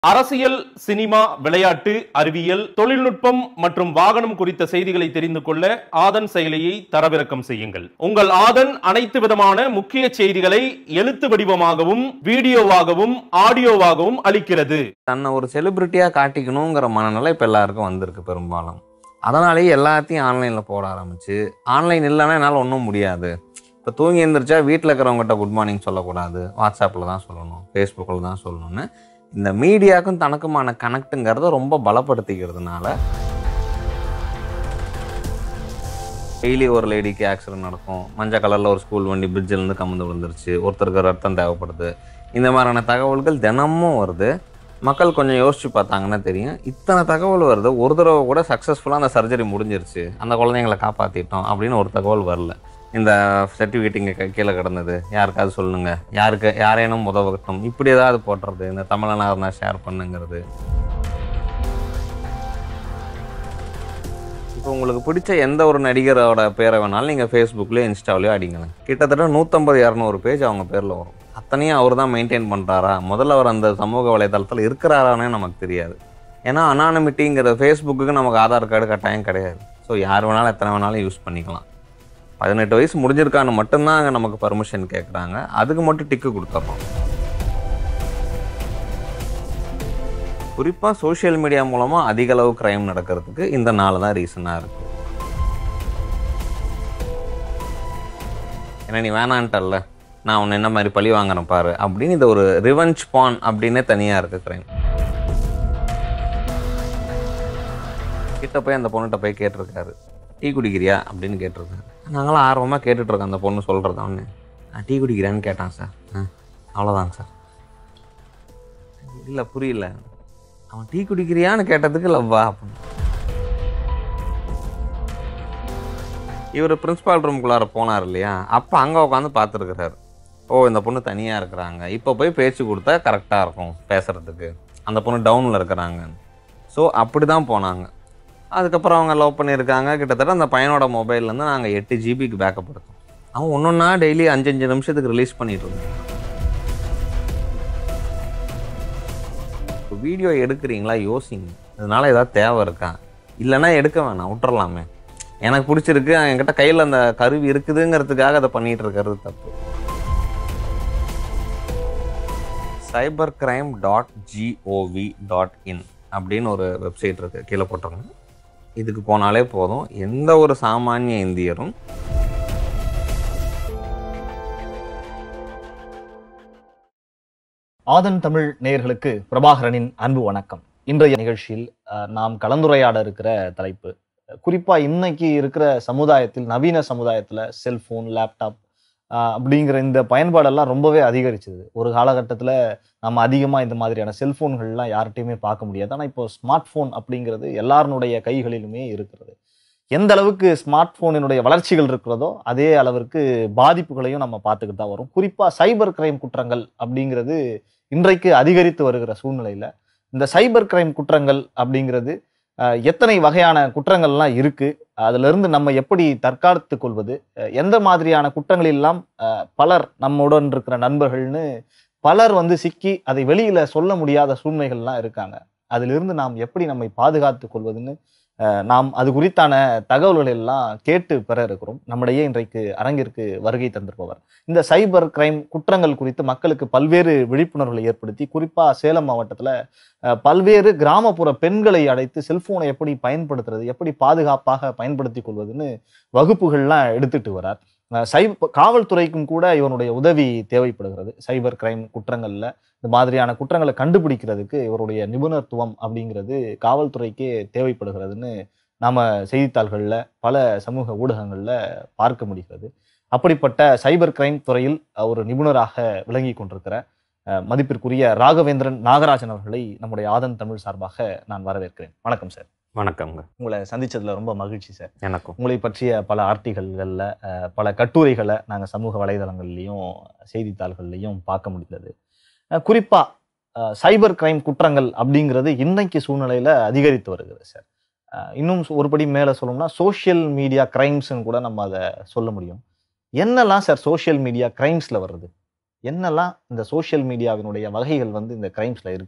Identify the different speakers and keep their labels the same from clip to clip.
Speaker 1: அரசியல் சினிமா விளையாட்டு அறிவியல் தொழில்நுட்பம் மற்றும் வாகனம் குறித்த செய்திகளை தெரிந்து கொள்ள ஆதன் செயலியை தரவிறக்கம் செய்யுங்கள் உங்கள் ஆதன் அனைத்து விதமான முக்கிய செய்திகளை எழுத்து வடிவமாகவும் வீடியோவாகவும் ஆடியோவாகவும் அளிக்கிறது
Speaker 2: தன்னை ஒரு செலிபிரிட்டியாக காட்டிக்கணுங்கிற மனநிலை இப்போ எல்லாருக்கும் வந்திருக்கு பெரும்பாலும் அதனாலேயே எல்லாத்தையும் ஆன்லைனில் போட ஆரம்பிச்சு ஆன்லைன் இல்லைன்னா என்னால் ஒன்றும் முடியாது இப்போ தூங்கி எழுந்திரிச்சா வீட்டில் இருக்கிறவங்ககிட்ட குட் மார்னிங் சொல்லக்கூடாது வாட்ஸ்அப்பில் தான் சொல்லணும் ஃபேஸ்புக்கில் தான் சொல்லணும்னு இந்த மீடியாவுக்கும் தனக்குமான கனெக்ட்டுங்கிறத ரொம்ப பலப்படுத்திக்கிறதுனால டெய்லி ஒரு லேடிக்கு ஆக்சிடென்ட் நடக்கும் மஞ்சள் கலரில் ஒரு ஸ்கூல் வண்டி பிரிட்ஜிலேருந்து கமந்து விழுந்துருச்சு ஒருத்தருக்கு ரத்தம் தேவைப்படுது இந்த மாதிரியான தகவல்கள் தினமும் வருது மக்கள் கொஞ்சம் யோசிச்சு பார்த்தாங்கன்னா தெரியும் இத்தனை தகவல் வருது ஒரு தடவை கூட சக்ஸஸ்ஃபுல்லாக அந்த சர்ஜரி முடிஞ்சிருச்சு அந்த குழந்தைங்களை காப்பாற்றிட்டோம் அப்படின்னு ஒரு தகவல் வரல இந்த சர்டிஃபிகேட் இங்கே கீழே கிடந்தது யாருக்காவது சொல்லுங்க யாருக்கு யாரேனும் உதவட்டும் இப்படி ஏதாவது போட்டுறது இந்த தமிழனாக இருந்தால் ஷேர் பண்ணுங்கிறது இப்போ உங்களுக்கு பிடிச்ச எந்த ஒரு நடிகரோட பேரை வேணாலும் நீங்கள் ஃபேஸ்புக்லேயோ இன்ஸ்டாவிலையோ அடிங்களேன் கிட்டத்தட்ட நூற்றம்பது இரநூறு பேஜ் அவங்க பேரில் வரும் அத்தனையும் அவர் தான் மெயின்டைன் பண்ணுறாரா முதல்ல அவர் அந்த சமூக வலைதளத்தில் இருக்கிறாரானே நமக்கு தெரியாது ஏன்னா அனானமிட்டிங்கிற ஃபேஸ்புக்குக்கு நமக்கு ஆதார் கார்டு கட்டாயம் கிடையாது ஸோ யார் வேணாலும் எத்தனை வேணாலும் யூஸ் பண்ணிக்கலாம் பதினெட்டு வயசு முடிஞ்சிருக்கான்னு மட்டும்தான் அங்கே நமக்கு பர்மிஷன் கேட்குறாங்க அதுக்கு மட்டும் டிக்கு கொடுத்துட்றோம் குறிப்பாக சோஷியல் மீடியா மூலமாக அதிக அளவு க்ரைம் நடக்கிறதுக்கு இந்த நாள் தான் ரீசனாக இருக்குது ஏன்னா நீ வேணான்ட்டல்ல நான் உன்னை என்ன மாதிரி பழி வாங்குறேன் பாரு அப்படின்னு இது ஒரு ரிவெஞ்ச் பான் அப்படின்னே தனியாக இருக்குது க்ரைம் கிட்ட போய் அந்த பொண்ணுகிட்ட போய் கேட்டிருக்காரு டீ குடிக்கிறியா அப்படின்னு கேட்டிருக்காரு நாங்களாம் ஆர்வமாக கேட்டுட்ருக்கோம் அந்த பொண்ணு சொல்கிறத ஒன்று நான் டீ குடிக்கிறேன்னு கேட்டான் சார் ஆ அவ்வளோதாங்க சார் இல்லை புரியல அவன் டீ குடிக்கிறியான்னு கேட்டதுக்கு லவ்வா அப்படின்னு இவர் பிரின்ஸ்பால் ரூம்குள்ளார போனார் இல்லையா அப்போ அங்கே உட்காந்து பார்த்துருக்குறாரு ஓ இந்த பொண்ணு தனியாக இருக்கிறாங்க இப்போ போய் பேச்சு கொடுத்தா கரெக்டாக இருக்கும் பேசுகிறதுக்கு அந்த பொண்ணு டவுனில் இருக்கிறாங்க ஸோ அப்படி தான் போனாங்க அதுக்கப்புறம் அவங்க லவ் பண்ணியிருக்காங்க கிட்டத்தட்ட அந்த பையனோட மொபைல்லேருந்து நாங்கள் எட்டு ஜிபிக்கு பேக்கப் எடுத்தோம் அவன் ஒன்று ஒன்றா டெய்லி அஞ்சு அஞ்சு நிமிஷத்துக்கு ரிலீஸ் பண்ணிட்டு இருந்தான் இப்போ வீடியோ எடுக்கிறீங்களா யோசிங்க அதனால ஏதாவது தேவை இருக்கா இல்லைன்னா எடுக்க வேணாம் விட்டுறலாமே எனக்கு பிடிச்சிருக்கு என்கிட்ட கையில் அந்த கருவி இருக்குதுங்கிறதுக்காக அதை பண்ணிட்டு இருக்கிறது தப்பு cyber crime dot gov dot in அப்படின்னு ஒரு வெப்சைட் இருக்குது கீழே போட்டுருங்க இதுக்கு போனாலே போதும் எந்த ஒரு சாமானிய இந்தியரும்
Speaker 3: ஆதன் தமிழ் நேயர்களுக்கு பிரபாகரனின் அன்பு வணக்கம் இன்றைய நிகழ்ச்சியில் அஹ், நாம் கலந்துரையாட இருக்கிற தலைப்பு குறிப்பா இன்னைக்கு இருக்கிற சமுதாயத்தில் நவீன சமுதாயத்துல செல்போன் லேப்டாப் அஹ், அப்படிங்கிற இந்த பயன்பாடெல்லாம் ரொம்பவே அதிகரிச்சது ஒரு காலகட்டத்துல நம்ம அதிகமா இந்த மாதிரியான செல்போன்கள்லாம் யார்கிட்டயுமே பார்க்க முடியாது ஆனா இப்போ ஸ்மார்ட் போன் அப்படிங்கிறது எல்லாருடைய கைகளிலுமே இருக்கிறது எந்த அளவுக்கு ஸ்மார்ட் போனினுடைய வளர்ச்சிகள் இருக்கிறதோ அதே அளவிற்கு பாதிப்புகளையும் நம்ம பார்த்துக்கிட்டு தான் வரும் குறிப்பா சைபர் கிரைம் குற்றங்கள் அப்படிங்கிறது இன்றைக்கு அதிகரித்து வருகிற சூழ்நிலையில இந்த சைபர் கிரைம் குற்றங்கள் அப்படிங்கிறது அஹ், எத்தனை வகையான குற்றங்கள்லாம் இருக்கு அதுல இருந்து நம்ம எப்படி தற்காத்து கொள்வது அஹ், எந்த மாதிரியான குற்றங்கள் எல்லாம் அஹ், பலர் நம்முடன் இருக்கிற நண்பர்கள்னு பலர் வந்து சிக்கி அதை வெளியில சொல்ல முடியாத சூழ்நிலைகள்லாம் இருக்காங்க அதிலிருந்து நாம் எப்படி நம்மை பாதுகாத்து கொள்வதுன்னு அஹ், நாம் அது குறித்தான தகவல்கள் எல்லாம் கேட்டு பெற இருக்கிறோம் நம்முடைய இன்றைக்கு அரங்கிற்கு வருகை தந்திருப்பவர் இந்த சைபர் கிரைம் குற்றங்கள் குறித்து மக்களுக்கு பல்வேறு விழிப்புணர்வுகளை ஏற்படுத்தி குறிப்பா சேலம் மாவட்டத்துல அஹ், பல்வேறு கிராமப்புற பெண்களை அழைத்து செல்போனை எப்படி பயன்படுத்துறது எப்படி பாதுகாப்பாக பயன்படுத்திக் கொள்வதுன்னு வகுப்புகள்லாம் எடுத்துட்டு வரார் அஹ், சைப காவல்துறைக்கும் கூட இவனுடைய உதவி தேவைப்படுகிறது சைபர் கிரைம் குற்றங்கள்ல இந்த மாதிரியான குற்றங்களை கண்டுபிடிக்கிறதுக்கு இவருடைய நிபுணத்துவம் அப்படிங்கிறது காவல்துறைக்கே தேவைப்படுகிறதுன்னு நாம செய்தித்தாள்கள்ல பல சமூக ஊடகங்கள்ல பார்க்க முடிகிறது அப்படிப்பட்ட சைபர் கிரைம் துறையில் ஒரு நிபுணராக விளங்கி கொண்டிருக்கிற அஹ், மதிப்பிற்குரிய ராகவேந்திரன் நாகராஜன் அவர்களை நம்முடைய ஆதன் தமிழ் சார்பாக நான் வரவேற்கிறேன் வணக்கம் சார்
Speaker 2: வணக்கம்ங்க
Speaker 3: உங்களை சந்திச்சதுல ரொம்ப மகிழ்ச்சி சார்
Speaker 2: எனக்கும்
Speaker 3: உங்களை பற்றிய பல ஆர்டிகல்களில் பல கட்டுரைகளை நாங்கள் சமூக வலைதளங்கள்லையும் செய்தித்தாள்கள்லையும் பார்க்க முடிந்தது அஹ், குறிப்பா அஹ், சைபர் கிரைம் குற்றங்கள் அப்படிங்கிறது இன்னைக்கு சூழ்நிலையில அதிகரித்து வருகிறது சார் அஹ், இன்னும் ஒருபடி மேலே சொல்லணும்னா சோஷியல் மீடியா கிரைம்ஸ்னு கூட நம்ம அதை சொல்ல முடியும் என்னெல்லாம் சார் சோஷியல் மீடியா கிரைம்ஸ்ல வருது என்னெல்லாம் இந்த சோஷியல் மீடியாவினுடைய வகைகள் வந்து இந்த கிரைம்ஸ்ல இருக்கு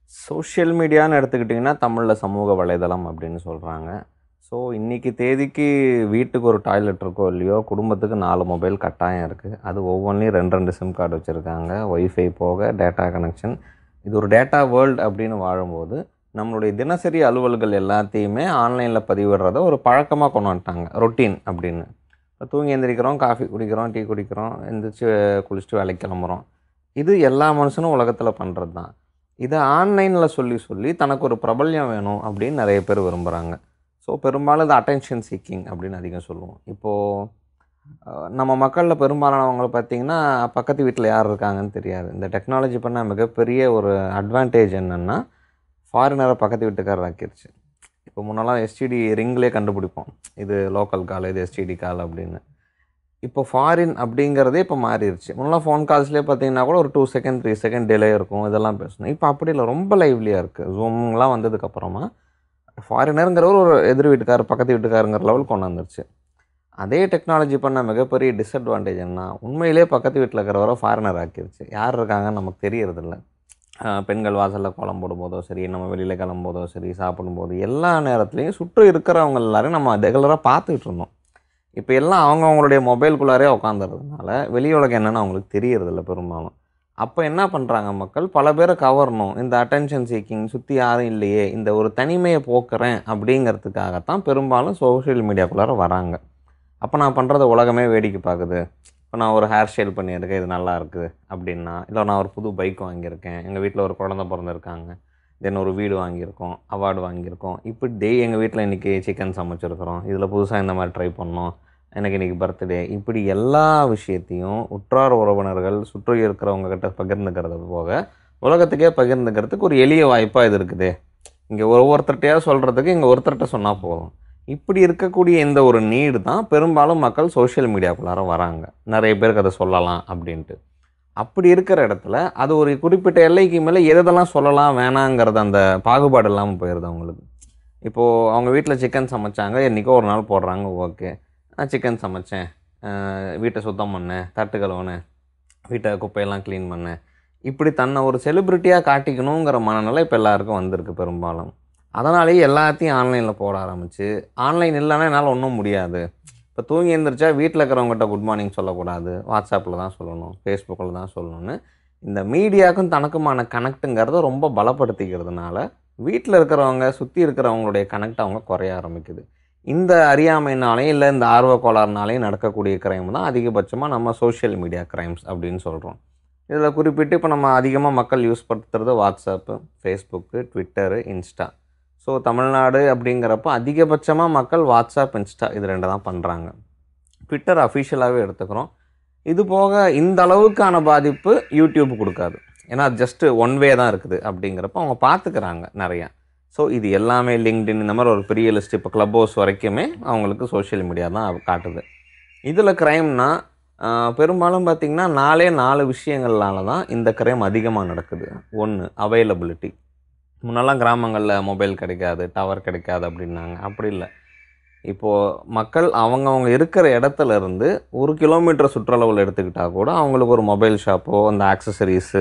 Speaker 2: சோஷியல் மீடியான்னு எடுத்துக்கிட்டிங்கன்னா தமிழில் சமூக வலைதளம் அப்படின்னு சொல்கிறாங்க ஸோ இன்றைக்கி தேதிக்கு வீட்டுக்கு ஒரு டாய்லெட் இருக்கோ இல்லையோ குடும்பத்துக்கு நாலு மொபைல் கட்டாயம் இருக்குது அது ஒவ்வொன்றையும் ரெண்டு ரெண்டு சிம் கார்டு வச்சுருக்காங்க ஒய்ஃபை போக டேட்டா கனெக்ஷன் இது ஒரு டேட்டா வேர்ல்டு அப்படின்னு வாழும்போது நம்மளுடைய தினசரி அலுவல்கள் எல்லாத்தையுமே ஆன்லைனில் பதிவிடுறத ஒரு பழக்கமாக கொண்டு வந்துட்டாங்க ரொட்டீன் அப்படின்னு இப்போ தூங்கி எந்திரிக்கிறோம் காஃபி குடிக்கிறோம் டீ குடிக்கிறோம் எந்திரிச்சு குளிச்சுட்டு வேலைக்கு கிளம்புறோம் இது எல்லா மனுஷனும் உலகத்தில் பண்ணுறது தான் இதை ஆன்லைனில் சொல்லி சொல்லி தனக்கு ஒரு பிரபல்யம் வேணும் அப்படின்னு நிறைய பேர் விரும்புகிறாங்க ஸோ பெரும்பாலும் இது அட்டென்ஷன் சீக்கிங் அப்படின்னு அதிகம் சொல்லுவோம் இப்போது அஹ், நம்ம மக்களில் பெரும்பாலானவங்களை பார்த்தீங்கன்னா பக்கத்து வீட்டில் யார் இருக்காங்கன்னு தெரியாது இந்த டெக்னாலஜி பண்ண மிகப்பெரிய ஒரு அட்வான்டேஜ் என்னென்னா ஃபாரினரை பக்கத்து வீட்டுக்காரர் ஆக்கிருச்சு இப்போ முன்னெல்லாம் எஸ்டிடி ரிங்லேயே கண்டுபிடிப்போம் இது லோக்கல் கால் இது எஸ்டிடி கால் அப்படின்னு இப்போ ஃபாரின் அப்படிங்கிறதே இப்போ மாறிடுச்சு முன்னெல்லாம் ஃபோன் கால்ஸ்லேயே பார்த்தீங்கன்னா கூட ஒரு two second three second delay இருக்கும் இதெல்லாம் பேசணும் இப்போ அப்படி இல்லை ரொம்ப லைவ்லியாக இருக்குது ஜூம்லாம் வந்ததுக்கப்புறமா ஃபாரினருங்கிறவர் ஒரு எதிர் வீட்டுக்காரர் பக்கத்து வீட்டுக்காரங்கிற லெவல் கொண்டு வந்துருச்சு அதே டெக்னாலஜி பண்ண மிகப்பெரிய டிஸ்அட்வான்டேஜ் என்ன உண்மையிலே பக்கத்து வீட்டில் இருக்கிறவரை ஃபாரினர் ஆக்கிருச்சு யார் இருக்காங்கன்னு நமக்கு தெரியறதில்ல ஆஹ் பெண்கள் வாசலில் கோலம் போடும்போதோ சரி நம்ம வெளியில் கிளம்பும்போதோ சரி சாப்பிடும்போது எல்லா நேரத்துலையும் சுற்றி இருக்கிறவங்க எல்லாரையும் நம்ம ரெகுலராக பார்த்துக்கிட்டு இருந்தோம் இப்போ எல்லாம் அவங்க அவங்களுடைய மொபைல்குள்ளாரே உட்காந்துறதுனால வெளி உலகம் என்னன்னு அவங்களுக்கு தெரியறதில்ல பெரும்பாலும் அப்போ என்ன பண்ணுறாங்க மக்கள் பல பேரை கவரணும் இந்த அட்டென்ஷன் சீக்கிங் சுற்றி யாரும் இல்லையே இந்த ஒரு தனிமையை போக்குறேன் அப்படிங்கிறதுக்காகத்தான் பெரும்பாலும் சோஷியல் மீடியாக்குள்ளார வராங்க அப்போ நான் பண்ணுறத உலகமே வேடிக்கை பார்க்குது இப்போ நான் ஒரு ஹேர் ஸ்டைல் பண்ணியிருக்கேன் இது நல்லா இருக்குது அப்படின்னா இல்லை நான் ஒரு புது பைக் வாங்கியிருக்கேன் எங்கள் வீட்டில் ஒரு குழந்தை பிறந்திருக்காங்க தென் ஒரு வீடு வாங்கியிருக்கோம் அவார்டு வாங்கியிருக்கோம் இப்படி டெய் எங்கள் வீட்டில் இன்றைக்கி சிக்கன் சமைச்சிருக்கிறோம் இதில் புதுசாக இந்த மாதிரி ட்ரை பண்ணோம் எனக்கு இன்றைக்கி பர்த்டே இப்படி எல்லா விஷயத்தையும் உற்றார் உறவினர்கள் சுற்றி இருக்கிறவங்க கிட்ட பகிர்ந்துக்கிறது போக உலகத்துக்கே பகிர்ந்துக்கிறதுக்கு ஒரு எளிய வாய்ப்பாக இது இருக்குது இங்கே ஒவ்வொருத்தர்கிட்டயா சொல்கிறதுக்கு இங்கே ஒருத்தர்கிட்ட சொன்னால் போதும் இப்படி இருக்கக்கூடிய இந்த ஒரு நீடு தான் பெரும்பாலும் மக்கள் சோஷியல் மீடியாக்குள்ளார வராங்க நிறைய பேருக்கு அதை சொல்லலாம் அப்படின்ட்டு அப்படி இருக்கிற இடத்துல அது ஒரு குறிப்பிட்ட எல்லைக்கு மேலே எதெல்லாம் சொல்லலாம் வேணாங்கிறது அந்த பாகுபாடு இல்லாமல் போயிடுது அவங்களுக்கு இப்போது அவங்க வீட்டில் சிக்கன் சமைச்சாங்க என்றைக்கோ ஒரு நாள் போடுறாங்க ஓகே நான் சிக்கன் சமைச்சேன் அஹ் வீட்டை சுத்தம் பண்ணேன் தட்டு கழுவுனேன் வீட்டை குப்பையெல்லாம் க்ளீன் பண்ணேன் இப்படி தன்னை ஒரு செலிப்ரிட்டியாக காட்டிக்கணுங்கிற மனநிலை இப்போ எல்லாருக்கும் வந்திருக்கு பெரும்பாலும் அதனாலேயே எல்லாத்தையும் ஆன்லைனில் போட ஆரம்பிச்சு ஆன்லைன் இல்லைன்னா என்னால் ஒன்றும் முடியாது இப்போ தூங்கி எழுந்திரிச்சா வீட்டில் இருக்கிறவங்ககிட்ட குட் மார்னிங் சொல்லக்கூடாது வாட்ஸ்அப்பில் தான் சொல்லணும் ஃபேஸ்புக்கில் தான் சொல்லணும்னு இந்த மீடியாவுக்கும் தனக்குமான கனெக்ட்டுங்கிறத ரொம்ப பலப்படுத்திக்கிறதுனால வீட்டில் இருக்கிறவங்க சுற்றி இருக்கிறவங்களுடைய கனெக்ட் அவங்க குறைய ஆரம்பிக்குது இந்த அறியாமைனாலையும் இல்லை இந்த ஆர்வ கோளாறுனாலையும் நடக்கக்கூடிய கிரைம் தான் அதிகபட்சமாக நம்ம சோஷியல் மீடியா கிரைம்ஸ் அப்படின்னு சொல்கிறோம் இதில் குறிப்பிட்டு இப்போ நம்ம அதிகமாக மக்கள் யூஸ் படுத்துறது WhatsApp Facebook Twitter Insta so Tamil Nadu அப்படிங்கிறப்ப அதிகபட்சமாக மக்கள் வாட்ஸ்அப் இன்ஸ்டா இது ரெண்டு தான் பண்ணுறாங்க ட்விட்டர் அஃபிஷியலாகவே எடுத்துக்கிறோம் இது போக இந்த அளவுக்கான பாதிப்பு யூடியூப் கொடுக்காது ஏன்னா ஜஸ்ட்டு ஒன் வே தான் இருக்குது அப்படிங்கிறப்ப அவங்க பார்த்துக்கிறாங்க நிறையா ஸோ இது எல்லாமே லிங்க்டின் இந்த மாதிரி ஒரு பெரிய லிஸ்ட் இப்போ க்ளப் ஹவுஸ் வரைக்குமே அவங்களுக்கு சோஷியல் மீடியா தான் காட்டுது இதில் க்ரைம்னா பெரும்பாலும் பார்த்திங்கன்னா நாலே நாலு விஷயங்கள்னால தான் இந்த க்ரைம் அதிகமாக நடக்குது ஒன்று அவைலபிலிட்டி முன்னெல்லாம் கிராமங்களில் மொபைல் கிடைக்காது டவர் கிடைக்காது அப்படின்னாங்க அப்படி இல்லை இப்போது மக்கள் அவங்கவங்க இருக்கிற இடத்துல இருந்து ஒரு கிலோமீட்டர் சுற்றளவில் எடுத்துக்கிட்டால் கூட அவங்களுக்கு ஒரு மொபைல் ஷாப்போ அந்த ஆக்சசரிஸு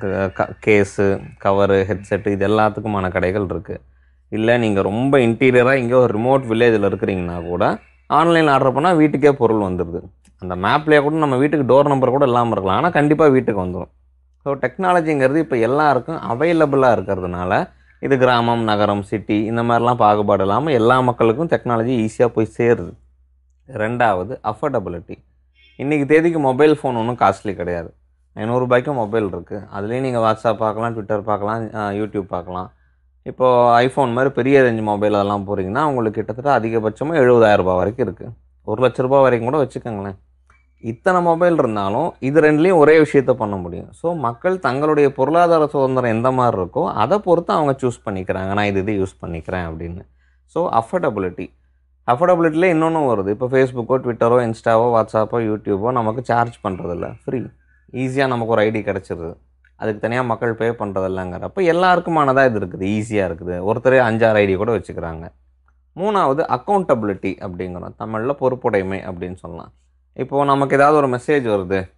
Speaker 2: கேஸு கவரு ஹெட்செட்டு இது எல்லாத்துக்குமான கடைகள் இருக்குது இல்லை நீங்கள் ரொம்ப இன்டீரியராக இங்கே ஒரு ரிமோட் வில்லேஜில் இருக்கிறீங்கன்னா கூட ஆன்லைனில் ஆர்டர் பண்ணால் வீட்டுக்கே பொருள் வந்துடுது அந்த மேப்லேயே கூட நம்ம வீட்டுக்கு டோர் நம்பர் கூட இல்லாமல் இருக்கலாம் ஆனால் கண்டிப்பாக வீட்டுக்கு வந்துடும் ஸோ டெக்னாலஜிங்கிறது இப்போ எல்லாருக்கும் அவைலபிளாக இருக்கிறதுனால இது கிராமம் நகரம் சிட்டி இந்த மாதிரிலாம் பாகுபாடு இல்லாமல் எல்லா மக்களுக்கும் டெக்னாலஜி ஈஸியாக போய் சேருது ரெண்டாவது அஃபோர்டபிலிட்டி இன்றைக்கி தேதிக்கு மொபைல் ஃபோன் ஒன்றும் காஸ்ட்லி கிடையாது ஐநூறுரூபாய்க்கும் மொபைல் இருக்குது அதுலேயும் நீங்கள் வாட்ஸ்அப் பார்க்கலாம் ட்விட்டர் பார்க்கலாம் அஹ் யூடியூப் பார்க்கலாம் இப்போது ஐஃபோன் மாதிரி பெரிய ரேஞ்ச் மொபைல் அதெல்லாம் போகிறீங்கன்னா உங்களுக்கு கிட்டத்தட்ட அதிகபட்சமாக எழுபதாயிரம் ரூபாய் வரைக்கும் இருக்குது ஒரு லட்ச ரூபாய் வரைக்கும் கூட வச்சுக்கோங்களேன் இத்தனை மொபைல் இருந்தாலும் இது ரெண்டுலேயும் ஒரே விஷயத்த பண்ண முடியும் ஸோ மக்கள் தங்களுடைய பொருளாதார சுதந்திரம் எந்த மாதிரி இருக்கோ அதை பொறுத்து அவங்க சூஸ் பண்ணிக்கிறாங்க நான் இது இது யூஸ் பண்ணிக்கிறேன் அப்படின்னு ஸோ அஃபோர்டபிலிட்டி அஃபோர்டபிலிட்டியில் இன்னொன்றும் வருது இப்போ ஃபேஸ்புக்கோ ட்விட்டரோ இன்ஸ்டாவோ வாட்ஸ்அப்போ யூடியூபோ நமக்கு சார்ஜ் பண்ணுறதில்ல ஃப்ரீ ஈஸியாக நமக்கு ஒரு ஐடி கிடச்சிருது அதுக்கு தனியாக மக்கள் பே பண்ணுறதில்லங்கிறப்ப எல்லாருக்குமானதாக இது இருக்குது ஈஸியாக இருக்குது ஒருத்தரே அஞ்சாறு ஐடி கூட வச்சுக்கிறாங்க மூணாவது அக்கௌண்டபிலிட்டி அப்படிங்கிறோம் தமிழில் பொறுப்புடைமை அப்படின்னு சொல்லலாம் இப்போது நமக்கு ஏதாவது ஒரு மெசேஜ் வருது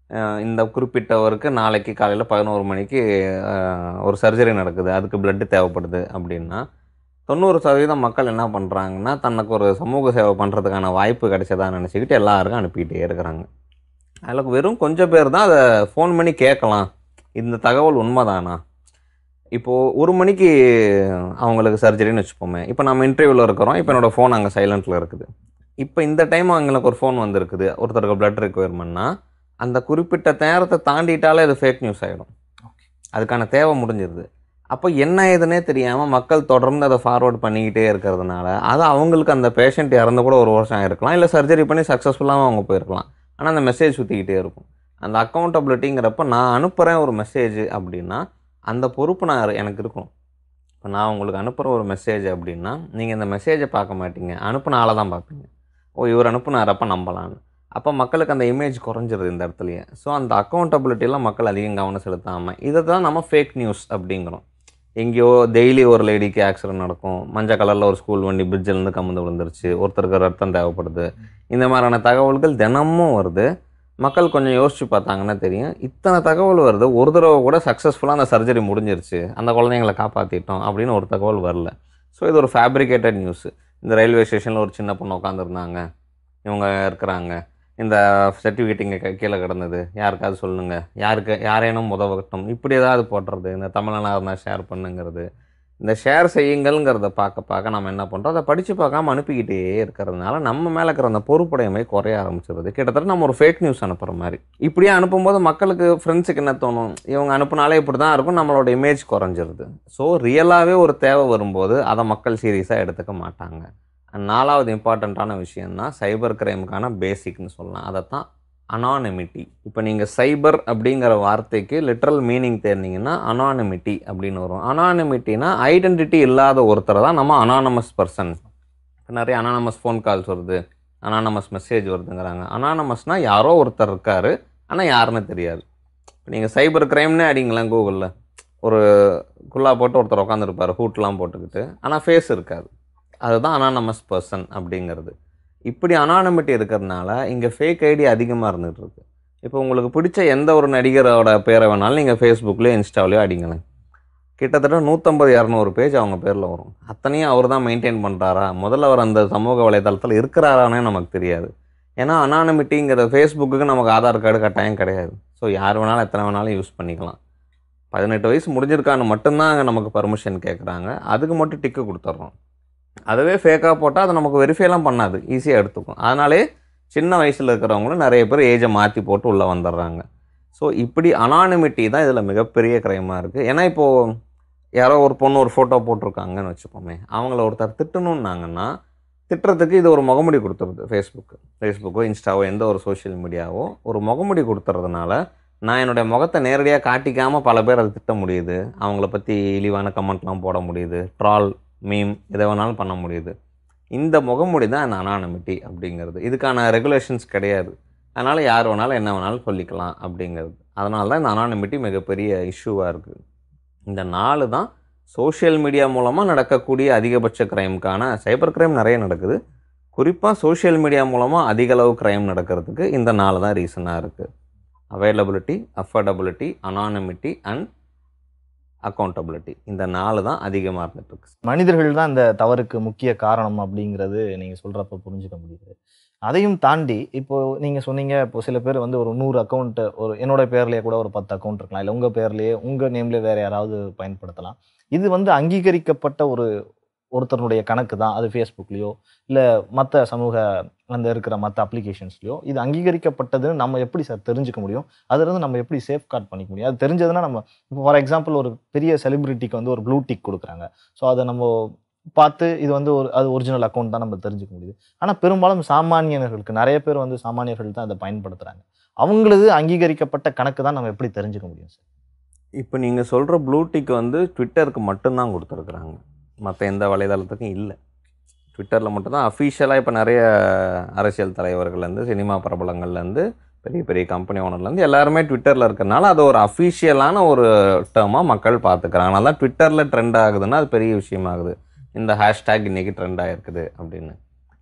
Speaker 2: அஹ் இந்த குறிப்பிட்டவருக்கு நாளைக்கு காலையில் பதினோரு மணிக்கு அஹ், ஒரு சர்ஜரி நடக்குது அதுக்கு பிளட்டு தேவைப்படுது அப்படின்னா தொண்ணூறு சதவீதம் மக்கள் என்ன பண்ணுறாங்கன்னா தனக்கு ஒரு சமூக சேவை பண்ணுறதுக்கான வாய்ப்பு கிடைச்சதா நினச்சிக்கிட்டு எல்லாருக்கும் அனுப்பிக்கிட்டே இருக்கிறாங்க அதில் வெறும் கொஞ்சம் பேர் தான் அதை ஃபோன் பண்ணி கேட்கலாம் இந்த தகவல் உண்மைதானா இப்போது ஒரு மணிக்கு அவங்களுக்கு சர்ஜரின்னு வச்சுப்போமே இப்போ நம்ம இன்டர்வியூவில் இருக்கிறோம் இப்போ என்னோடய ஃபோன் அங்கே சைலண்ட்டில் இருக்குது இப்போ இந்த டைம் அவங்களுக்கு ஒரு ஃபோன் வந்திருக்குது ஒருத்தருக்கு பிளட் ரெக்குயர்மெண்ட்னா அந்த குறிப்பிட்ட நேரத்தை தாண்டிட்டாலே அது ஃபேக் நியூஸ் ஆகிடும் அதுக்கான தேவை முடிஞ்சிருது அப்போ என்ன ஏதுன்னே தெரியாமல் மக்கள் தொடர்ந்து அதை ஃபார்வர்ட் பண்ணிக்கிட்டே இருக்கிறதுனால அது அவங்களுக்கு அந்த பேஷண்ட் இறந்து கூட ஒரு வருஷம் ஆயிருக்கலாம் இல்லை சர்ஜரி பண்ணி சக்ஸஸ்ஃபுல்லாகவும் அவங்க போயிருக்கலாம் ஆனால் அந்த மெசேஜ் சுற்றிக்கிட்டே இருக்கும் அந்த அக்கௌண்டபிலிட்டிங்கிறப்ப நான் அனுப்புகிறேன் ஒரு மெசேஜ் அப்படின்னா அந்த பொறுப்பு நான் எனக்கு இருக்கும் இப்போ நான் உங்களுக்கு அனுப்புகிற ஒரு மெசேஜ் அப்படின்னா நீங்கள் இந்த மெசேஜை பார்க்க மாட்டீங்க அனுப்புன ஆளை தான் பார்ப்பீங்க ஓ இவர் அனுப்புனாரப்ப நம்பலான்னு அப்போ மக்களுக்கு அந்த இமேஜ் குறைஞ்சிருது இந்த இடத்துலையே ஸோ அந்த அக்கௌண்டபிலிட்டிலாம் மக்கள் அதிகம் கவனம் செலுத்தாமல் இதை தான் நம்ம ஃபேக் நியூஸ் அப்படிங்கிறோம் எங்கேயோ டெய்லி ஒரு லேடிக்கு ஆக்சிடென்ட் நடக்கும் மஞ்சள் கலரில் ஒரு ஸ்கூல் வண்டி பிரிட்ஜிலேருந்து கமுந்து விழுந்துருச்சு ஒருத்தருக்கு ரத்தம் தேவைப்படுது இந்த மாதிரியான தகவல்கள் தினமும் வருது மக்கள் கொஞ்சம் யோசிச்சு பார்த்தாங்கன்னா தெரியும் இத்தனை தகவல் வருது ஒரு தடவை கூட சக்ஸஸ்ஃபுல்லாக அந்த சர்ஜரி முடிஞ்சிருச்சு அந்த குழந்தைங்களை காப்பாற்றிட்டோம் அப்படின்னு ஒரு தகவல் வரல ஸோ இது ஒரு ஃபேப்ரிகேட்டட் நியூஸ் இந்த ரயில்வே ஸ்டேஷனில் ஒரு சின்ன பொண்ணு உட்காந்துருந்தாங்க இவங்க இருக்கிறாங்க இந்த சர்டிஃபிகேட் இங்கே கீழே கிடந்தது யாருக்காவது சொல்லுங்க யாருக்கு யாரேனும் உதவட்டும் இப்படி ஏதாவது போடுறது இந்த தமிழனாக இருந்தால் ஷேர் பண்ணுங்கிறது இந்த ஷேர் செய்யுங்கள்ங்கிறத பார்க்க பார்க்க நம்ம என்ன பண்ணுறோம் அதை படித்து பார்க்காம அனுப்பிக்கிட்டே இருக்கிறதுனால நம்ம மேலே இருக்கிற அந்த பொறுப்புடையமை குறைய ஆரம்பிச்சிருது கிட்டத்தட்ட நம்ம ஒரு ஃபேக் நியூஸ் அனுப்புகிற மாதிரி இப்படியே அனுப்பும்போது மக்களுக்கு ஃப்ரெண்ட்ஸுக்கு என்ன தோணும் இவங்க அனுப்புனாலே இப்படி தான் இருக்கும் நம்மளோட இமேஜ் குறைஞ்சிருது ஸோ ரியலாகவே ஒரு தேவை வரும்போது அதை மக்கள் சீரியஸாக எடுத்துக்க மாட்டாங்க And நாலாவது இம்பார்ட்டண்ட்டான விஷயம்னா சைபர் கிரைமுக்கான பேசிக்னு சொல்லலாம் அதை தான் அனானிமிட்டி இப்போ நீங்கள் சைபர் அப்படிங்கிற வார்த்தைக்கு லிட்ரல் மீனிங் தெரிஞ்சிங்கன்னா அனானிமிட்டி அப்படின்னு வரும் அனானிமிட்டினா ஐடென்டிட்டி இல்லாத ஒருத்தரை தான் நம்ம அனானமஸ் பர்சன் இப்போ நிறைய அனானமஸ் ஃபோன் கால்ஸ் வருது அனானமஸ் மெசேஜ் வருதுங்கிறாங்க அனானமஸ்னால் யாரோ ஒருத்தர் இருக்கார் ஆனால் யாருன்னு தெரியாது இப்போ நீங்கள் சைபர் கிரைம்னே அடிங்களேன் கூகுளில் ஒரு குல்லா போட்டு ஒருத்தர் உட்காந்துருப்பார் ஹூட்லாம் போட்டுக்கிட்டு ஆனால் ஃபேஸ் இருக்காது அதுதான் அனானமஸ் பர்சன் அப்படிங்கிறது இப்படி அனானமிட்டி இருக்கிறதுனால இங்கே ஃபேக் ஐடி அதிகமாக இருந்துகிட்டு இருக்கு இப்போ உங்களுக்கு பிடிச்ச எந்த ஒரு நடிகரோட பேரை வேணாலும் நீங்கள் ஃபேஸ்புக்லேயோ இன்ஸ்டாவிலையோ அடிங்களேன் கிட்டத்தட்ட நூற்றம்பது இரநூறு பேஜ் அவங்க பேரில் வரும் அத்தனையும் அவர் தான் மெயின்டைன் பண்ணுறாரா முதல்ல அவர் அந்த சமூக வலைதளத்தில் இருக்கிறாரானே நமக்கு தெரியாது ஏன்னா அனானமிட்டிங்கிற ஃபேஸ்புக்குக்கு நமக்கு ஆதார் கார்டு கட்டாயம் கிடையாது ஸோ யார் வேணாலும் எத்தனை வேணாலும் யூஸ் பண்ணிக்கலாம் பதினெட்டு வயசு முடிஞ்சிருக்கான்னு மட்டும்தான் அங்கே நமக்கு பர்மிஷன் கேட்குறாங்க அதுக்கு மட்டும் டிக்கு கொடுத்துட்றோம் அதுவே ஃபேக்காக போட்டால் அதை நமக்கு வெரிஃபைலாம் பண்ணாது ஈஸியாக எடுத்துக்கும் அதனாலே சின்ன வயசில் இருக்கிறவங்களும் நிறைய பேர் ஏஜை மாற்றி போட்டு உள்ளே வந்துடுறாங்க ஸோ இப்படி அனானிமிட்டி தான் இதில் மிகப்பெரிய க்ரைமாக இருக்குது ஏன்னா இப்போது யாரோ ஒரு பொண்ணு ஒரு ஃபோட்டோ போட்டிருக்காங்கன்னு வச்சுப்போமே அவங்கள ஒருத்தர் திட்டணுன்னாங்கன்னா திட்டுறதுக்கு இது ஒரு முகமுடி கொடுத்துருது ஃபேஸ்புக்கு ஃபேஸ்புக்கோ இன்ஸ்டாவோ எந்த ஒரு சோஷியல் மீடியாவோ ஒரு முகமுடி கொடுத்துறதுனால நான் என்னுடைய முகத்தை நேரடியாக காட்டிக்காமல் பல பேர் அதை திட்ட முடியுது அவங்கள பற்றி இழிவான கமெண்ட்லாம் போட முடியுது ட்ரால் மீம் எதை வேணாலும் பண்ண முடியுது இந்த முகமுடி தான் இந்த அனானமிட்டி அப்படிங்கிறது இதுக்கான ரெகுலேஷன்ஸ் கிடையாது அதனால் யார் வேணாலும் என்ன வேணாலும் சொல்லிக்கலாம் அப்படிங்கிறது அதனால தான் இந்த அனானமிட்டி மிகப்பெரிய இஷ்யூவாக இருக்குது இந்த நாலு தான் சோஷியல் மீடியா மூலமாக நடக்கக்கூடிய அதிகபட்ச க்ரைமுக்கான சைபர் க்ரைம் நிறைய நடக்குது குறிப்பாக சோஷியல் மீடியா மூலமாக அதிக அளவு க்ரைம் நடக்கிறதுக்கு இந்த நாலு தான் ரீசனாக இருக்குது availability affordability anonymity and accountability இந்த நாலு தான் அதிகமாக இருந்துகிட்ருக்கு
Speaker 3: மனிதர்கள் தான் இந்த தவறுக்கு முக்கிய காரணம் அப்படிங்கிறது நீங்க சொல்றப்ப புரிஞ்சுக்க முடியுது அதையும் தாண்டி இப்போ நீங்க சொன்னீங்க இப்போ சில பேர் வந்து ஒரு நூறு அக்கௌண்ட் ஒரு என்னோட பேர்லயே கூட ஒரு பத்து அக்கௌண்ட் இருக்கலாம் இல்லை உங்க பேர்லயே உங்க நேம்ல வேற யாராவது பயன்படுத்தலாம் இது வந்து அங்கீகரிக்கப்பட்ட ஒரு ஒருத்தருடைய கணக்கு தான் அது ஃபேஸ்புக்லேயோ இல்லை மற்ற சமூக அந்த இருக்கிற மற்ற அப்ளிகேஷன்ஸ்லையோ இது அங்கீகரிக்கப்பட்டதுன்னு நம்ம எப்படி சார் தெரிஞ்சுக்க முடியும் அதுலேருந்து நம்ம எப்படி சேஃப் கார்ட் பண்ணிக்க முடியும் அது தெரிஞ்சதுன்னா நம்ம இப்போ ஃபார் எக்ஸாம்பிள் ஒரு பெரிய செலிபிரிட்டிக்கு வந்து ஒரு ப்ளூ டிக் கொடுக்குறாங்க ஸோ அதை நம்ம பார்த்து இது வந்து ஒரு அது ஒரிஜினல் அக்கௌண்ட் தான் நம்ம தெரிஞ்சுக்க முடியுது ஆனால் பெரும்பாலும் சாமானியர்களுக்கு நிறைய பேர் வந்து சாமானியர்கள் தான் அதை பயன்படுத்துகிறாங்க அவங்களது அங்கீகரிக்கப்பட்ட கணக்கு தான் நம்ம எப்படி தெரிஞ்சுக்க முடியும் சார்
Speaker 2: இப்போ நீங்கள் சொல்கிற ப்ளூடிக் வந்து ட்விட்டருக்கு மட்டும்தான் கொடுத்துருக்குறாங்க மற்ற எந்த வலைதளத்துக்கும் இல்லை ட்விட்டரில் மட்டும்தான் அஃபீஷியலாக இப்போ நிறைய அரசியல் தலைவர்கள்லேருந்து சினிமா பிரபலங்கள்லேருந்து பெரிய பெரிய கம்பெனி ஓனர்லேருந்து எல்லாருமே ட்விட்டரில் இருக்கிறனால அது ஒரு அஃபீஷியலான ஒரு டேர்மாக மக்கள் பார்த்துக்கிறாங்க அதனால தான் ட்விட்டரில் ட்ரெண்ட் ஆகுதுன்னா அது பெரிய விஷயமாகுது இந்த ஹேஷ்டேக் இன்றைக்கி ட்ரெண்ட் ஆகிருக்குது அப்படின்னு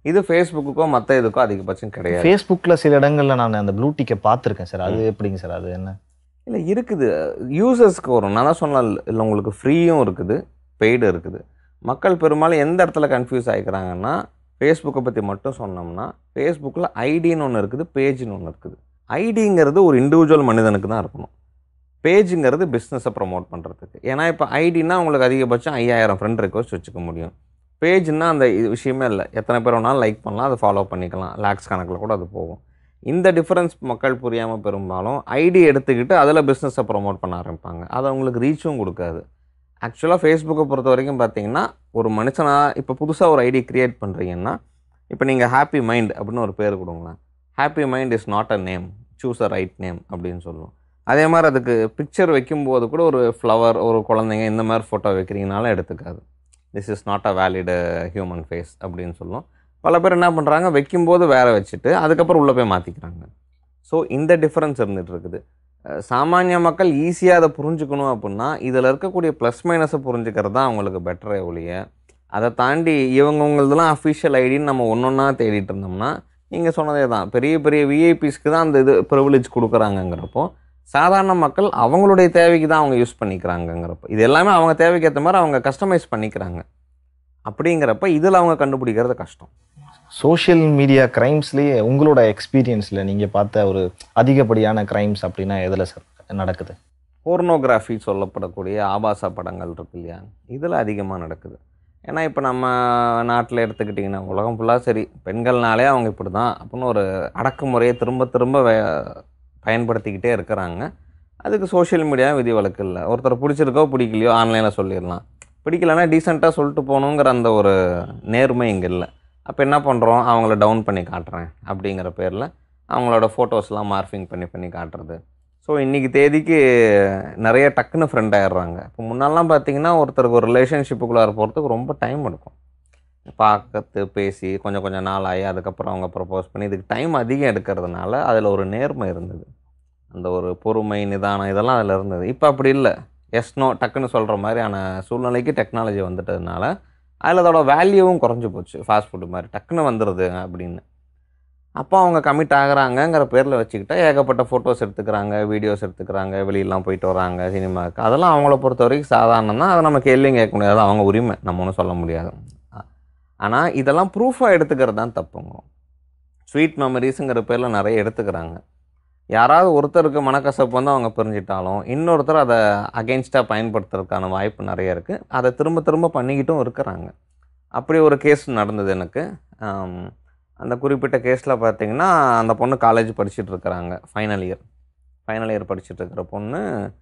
Speaker 2: இது ஃபேஸ்புக்குக்கோ மற்ற இதுக்கோ அதிகபட்சம் கிடையாது
Speaker 3: ஃபேஸ்புக்கில் சில இடங்கள்ல நான் அந்த ப்ளூ டிக்கை பார்த்துருக்கேன் சார் அது எப்படிங்க சார் அது என்ன
Speaker 2: இல்லை இருக்குது யூசர்ஸ்க்கு வரும் நான் தான் சொன்னேன் இல்லை உங்களுக்கு ஃப்ரீயும் இருக்குது பெய்டு இருக்குது மக்கள் பெரும்பாலும் எந்த இடத்துல கன்ஃபியூஸ் ஆகிக்கிறாங்கன்னா ஃபேஸ்புக்கை பற்றி மட்டும் சொன்னோம்னா ஃபேஸ்புக்கில் ஐடின்னு ஒன்று இருக்குது பேஜ்னு ஒன்று இருக்குது ஐடிங்கிறது ஒரு இண்டிவிஜுவல் மனிதனுக்கு தான் இருக்கணும் பேஜுங்கிறது பிஸ்னஸை ப்ரமோட் பண்ணுறதுக்கு ஏன்னா இப்போ ஐடினா உங்களுக்கு அதிகபட்சம் ஐயாயிரம் ஃப்ரெண்ட் ரெக்வஸ்ட் வச்சுக்க முடியும் பேஜ்னா அந்த இது விஷயமே இல்லை எத்தனை பேர் வேணாலும் லைக் பண்ணலாம் அதை ஃபாலோ பண்ணிக்கலாம் லேக்ஸ் கணக்கில் கூட அது போகும் இந்த டிஃப்ரென்ஸ் மக்கள் புரியாமல் பெரும்பாலும் ஐடி எடுத்துக்கிட்டு அதில் பிஸ்னஸை ப்ரொமோட் பண்ண ஆரம்பிப்பாங்க அது அவங்களுக்கு ரீச்சும் கொடுக்காது ஆக்சுவலாக ஃபேஸ்புக்கை பொறுத்த வரைக்கும் பார்த்தீங்கன்னா ஒரு மனுஷனாக இப்போ புதுசாக ஒரு ஐடி க்ரியேட் பண்ணுறீங்கன்னா இப்போ நீங்கள் ஹாப்பி மைண்ட் அப்படின்னு ஒரு பேர் கொடுங்களேன் happy mind is not a name choose a right name அப்படின்னு சொல்லுவோம் அதே மாதிரி அதுக்கு பிக்சர் வைக்கும்போது கூட ஒரு ஃப்ளவர் ஒரு குழந்தைங்க இந்த மாதிரி ஃபோட்டோ வைக்கிறீங்கனாலும் எடுத்துக்காது this is not a valid human face அப்படின்னு சொல்லுவோம் பல பேர் என்ன பண்ணுறாங்க வைக்கும்போது வேற வச்சுட்டு அதுக்கப்புறம் உள்ளே போய் மாற்றிக்கிறாங்க ஸோ இந்த டிஃப்ரென்ஸ் இருந்துகிட்டு இருக்குது அஹ் சாமானிய மக்கள் ஈஸியாக அதை புரிஞ்சுக்கணும் அப்படின்னா இதில் இருக்கக்கூடிய ப்ளஸ் மைனஸை புரிஞ்சுக்கிறது தான் அவங்களுக்கு பெட்டரே ஒழிய அதை தாண்டி இவங்கவுங்களதெல்லாம் அஃபிஷியல் ஐடின்னு நம்ம ஒன்று ஒன்றா தேடிட்டு இருந்தோம்னா நீங்கள் சொன்னதே தான் பெரிய பெரிய விஐபிஸ்க்கு தான் அந்த இது ப்ரிவிலேஜ் கொடுக்குறாங்கங்கிறப்போ சாதாரண மக்கள் அவங்களுடைய தேவைக்கு தான் அவங்க யூஸ் பண்ணிக்கிறாங்கங்கிறப்போ இது எல்லாமே அவங்க தேவைக்கு ஏற்ற மாதிரி அவங்க கஸ்டமைஸ் பண்ணிக்கிறாங்க அப்படிங்கிறப்ப இதில் அவங்க கண்டுபிடிக்கிறது கஷ்டம்
Speaker 3: சோஷியல் மீடியா கிரைம்ஸ்லேயே உங்களோட எக்ஸ்பீரியன்ஸில் நீங்கள் பார்த்த ஒரு அதிகப்படியான கிரைம்ஸ் அப்படின்னா எதில் சார் நடக்குது
Speaker 2: போர்னோகிராஃபி சொல்லப்படக்கூடிய ஆபாச படங்கள் இருக்கு இல்லையா இதில் அதிகமாக நடக்குது ஏன்னா இப்போ நம்ம நாட்டில் எடுத்துக்கிட்டிங்கன்னா உலகம் ஃபுல்லாக சரி பெண்கள்னாலே அவங்க இப்படி தான் அப்படின்னு ஒரு அடக்குமுறையை திரும்ப திரும்ப வே பயன்படுத்திக்கிட்டே இருக்கிறாங்க அதுக்கு சோஷியல் மீடியா விதி வழக்கு இல்லை ஒருத்தர் பிடிச்சிருக்கோ பிடிக்கலையோ ஆன்லைனில் சொல்லிடலாம் பிடிக்கலன்னா டீசெண்டாக சொல்லிட்டு போகணுங்கிற அந்த ஒரு நேர்மை இங்கே இல்லை அப்போ என்ன பண்ணுறோம் அவங்கள டவுன் பண்ணி காட்டுறேன் அப்படிங்கிற பேரில் அவங்களோட ஃபோட்டோஸ்லாம் மார்ஃபிங் பண்ணி பண்ணி காட்டுறது ஸோ இன்றைக்கி தேதிக்கு நிறைய டக்குன்னு ஃப்ரெண்ட் ஆயிடுறாங்க இப்போ முன்னாலாம் பார்த்தீங்கன்னா ஒருத்தருக்கு ஒரு ரிலேஷன்ஷிப்புக்குள்ளார போகிறதுக்கு ரொம்ப டைம் எடுக்கும் பார்க்கறது பேசி கொஞ்சம் கொஞ்சம் நாள் ஆகி அதுக்கப்புறம் அவங்க ப்ரப்போஸ் பண்ணி இதுக்கு டைம் அதிகம் எடுக்கிறதுனால அதில் ஒரு நேர்மை இருந்தது அந்த ஒரு பொறுமை நிதானம் இதெல்லாம் அதில் இருந்தது இப்போ அப்படி இல்லை எஸ் நோ டக்குன்னு சொல்கிற மாதிரியான சூழ்நிலைக்கு டெக்னாலஜி வந்துட்டதுனால அதில் அதோட வேல்யூவும் குறைஞ்சி போச்சு ஃபாஸ்ட் ஃபுட்டு மாதிரி டக்குன்னு வந்துடுது அப்படின்னு அப்போ அவங்க கமிட் ஆகுறாங்கங்கிற பேரில் வச்சுக்கிட்டா ஏகப்பட்ட ஃபோட்டோஸ் எடுத்துக்கிறாங்க வீடியோஸ் எடுத்துக்கிறாங்க வெளியெல்லாம் போயிட்டு வராங்க சினிமாவுக்கு அதெல்லாம் அவங்கள பொறுத்த வரைக்கும் சாதாரணம் தான் அதை நம்ம கேள்வியும் கேட்க முடியாது அது அவங்க உரிமை நம்ம ஒன்றும் சொல்ல முடியாது ஆனால் இதெல்லாம் ப்ரூஃபாக எடுத்துக்கிறது தான் தப்புங்க ஸ்வீட் மெமரிஸுங்கிற பேரில் நிறைய எடுத்துக்கிறாங்க யாராவது ஒருத்தருக்கு மனக்கசப்பு வந்து அவங்க பிரிஞ்சிட்டாலும் இன்னொருத்தர் அதை அகெயின்ஸ்டாக பயன்படுத்துறதுக்கான வாய்ப்பு நிறைய இருக்குது அதை திரும்ப திரும்ப பண்ணிக்கிட்டும் இருக்கிறாங்க அப்படி ஒரு கேஸ் நடந்தது எனக்கு ஆம், அந்த குறிப்பிட்ட கேஸில் பார்த்தீங்கன்னா அந்த பொண்ணு காலேஜ் படிச்சுட்டு இருக்கிறாங்க ஃபைனல் இயர் ஃபைனல் இயர் படிச்சுட்டு இருக்கிற பொண்ணு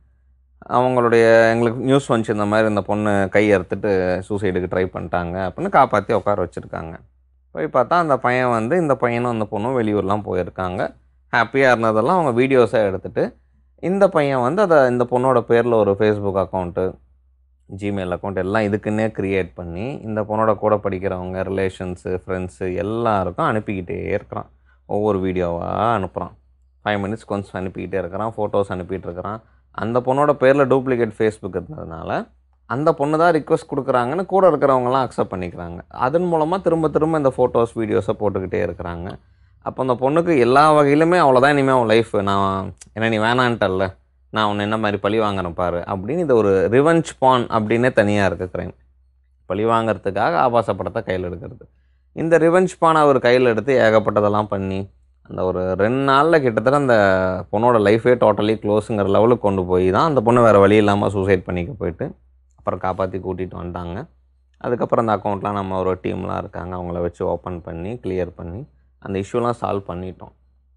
Speaker 2: அவங்களுடைய எங்களுக்கு நியூஸ் வந்துச்சு இந்த மாதிரி இந்த பொண்ணு கை அறுத்துட்டு சூசைடுக்கு ட்ரை பண்ணிட்டாங்க அப்படின்னு காப்பாற்றி உட்கார வச்சுருக்காங்க போய் பார்த்தா அந்த பையன் வந்து இந்த பையனும் அந்த பொண்ணும் வெளியூர்லாம் போயிருக்காங்க ஹாப்பியாக இருந்ததெல்லாம் அவங்க வீடியோஸாக எடுத்துட்டு இந்த பையன் வந்து அதை இந்த பொண்ணோட பேரில் ஒரு ஃபேஸ்புக் அக்கௌண்ட்டு ஜிமெயில் அக்கௌண்ட் எல்லாம் இதுக்குன்னே க்ரியேட் பண்ணி இந்த பொண்ணோட கூட படிக்கிறவங்க ரிலேஷன்ஸு ஃப்ரெண்ட்ஸு எல்லாருக்கும் அனுப்பிக்கிட்டே இருக்கிறான் ஒவ்வொரு வீடியோவாக அனுப்புகிறான் ஃபைவ் மினிட்ஸ் கொஞ்சம் அனுப்பிக்கிட்டே இருக்கிறான் ஃபோட்டோஸ் அனுப்பிட்டு இருக்கிறான் அந்த பொண்ணோட பேரில் டூப்ளிகேட் ஃபேஸ்புக் இருந்ததுனால அந்த பொண்ணு தான் ரிக்வஸ்ட் கொடுக்குறாங்கன்னு கூட இருக்கிறவங்கலாம் அக்செப்ட் பண்ணிக்கிறாங்க அதன் மூலமாக திரும்ப திரும்ப இந்த ஃபோட்டோஸ் வீடியோஸை போட்டுக்கிட்டே இருக்கிறாங்க அப்போ அந்த பொண்ணுக்கு எல்லா வகையிலுமே அவ்வளோதான் இனிமேல் அவன் லைஃப் நான் என்ன நீ வேணான்ட்டல்ல நான் உன்னை என்ன மாதிரி பழி வாங்குறேன் பாரு அப்படின்னு இது ஒரு ரிவெஞ்ச் பான் அப்படின்னே தனியாக இருக்கு கிரைம் பழி வாங்குறதுக்காக ஆபாச படத்தை கையில் எடுக்கிறது இந்த ரிவெஞ்ச் பானை அவர் கையில் எடுத்து ஏகப்பட்டதெல்லாம் பண்ணி அந்த ஒரு ரெண்டு நாளில் கிட்டத்தட்ட அந்த பொண்ணோட லைஃபே டோட்டலி க்ளோஸுங்கிற லெவலுக்கு கொண்டு போய் தான் அந்த பொண்ணு வேறு வழி இல்லாமல் சூசைட் பண்ணிக்க போயிட்டு அப்புறம் காப்பாற்றி கூட்டிகிட்டு வந்துட்டாங்க அதுக்கப்புறம் அந்த அக்கௌண்ட்லாம் நம்ம ஒரு டீம்லாம் இருக்காங்க அவங்கள வச்சு ஓப்பன் பண்ணி கிளியர் பண்ணி அந்த இஷ்யூலாம் சால்வ் பண்ணிட்டோம்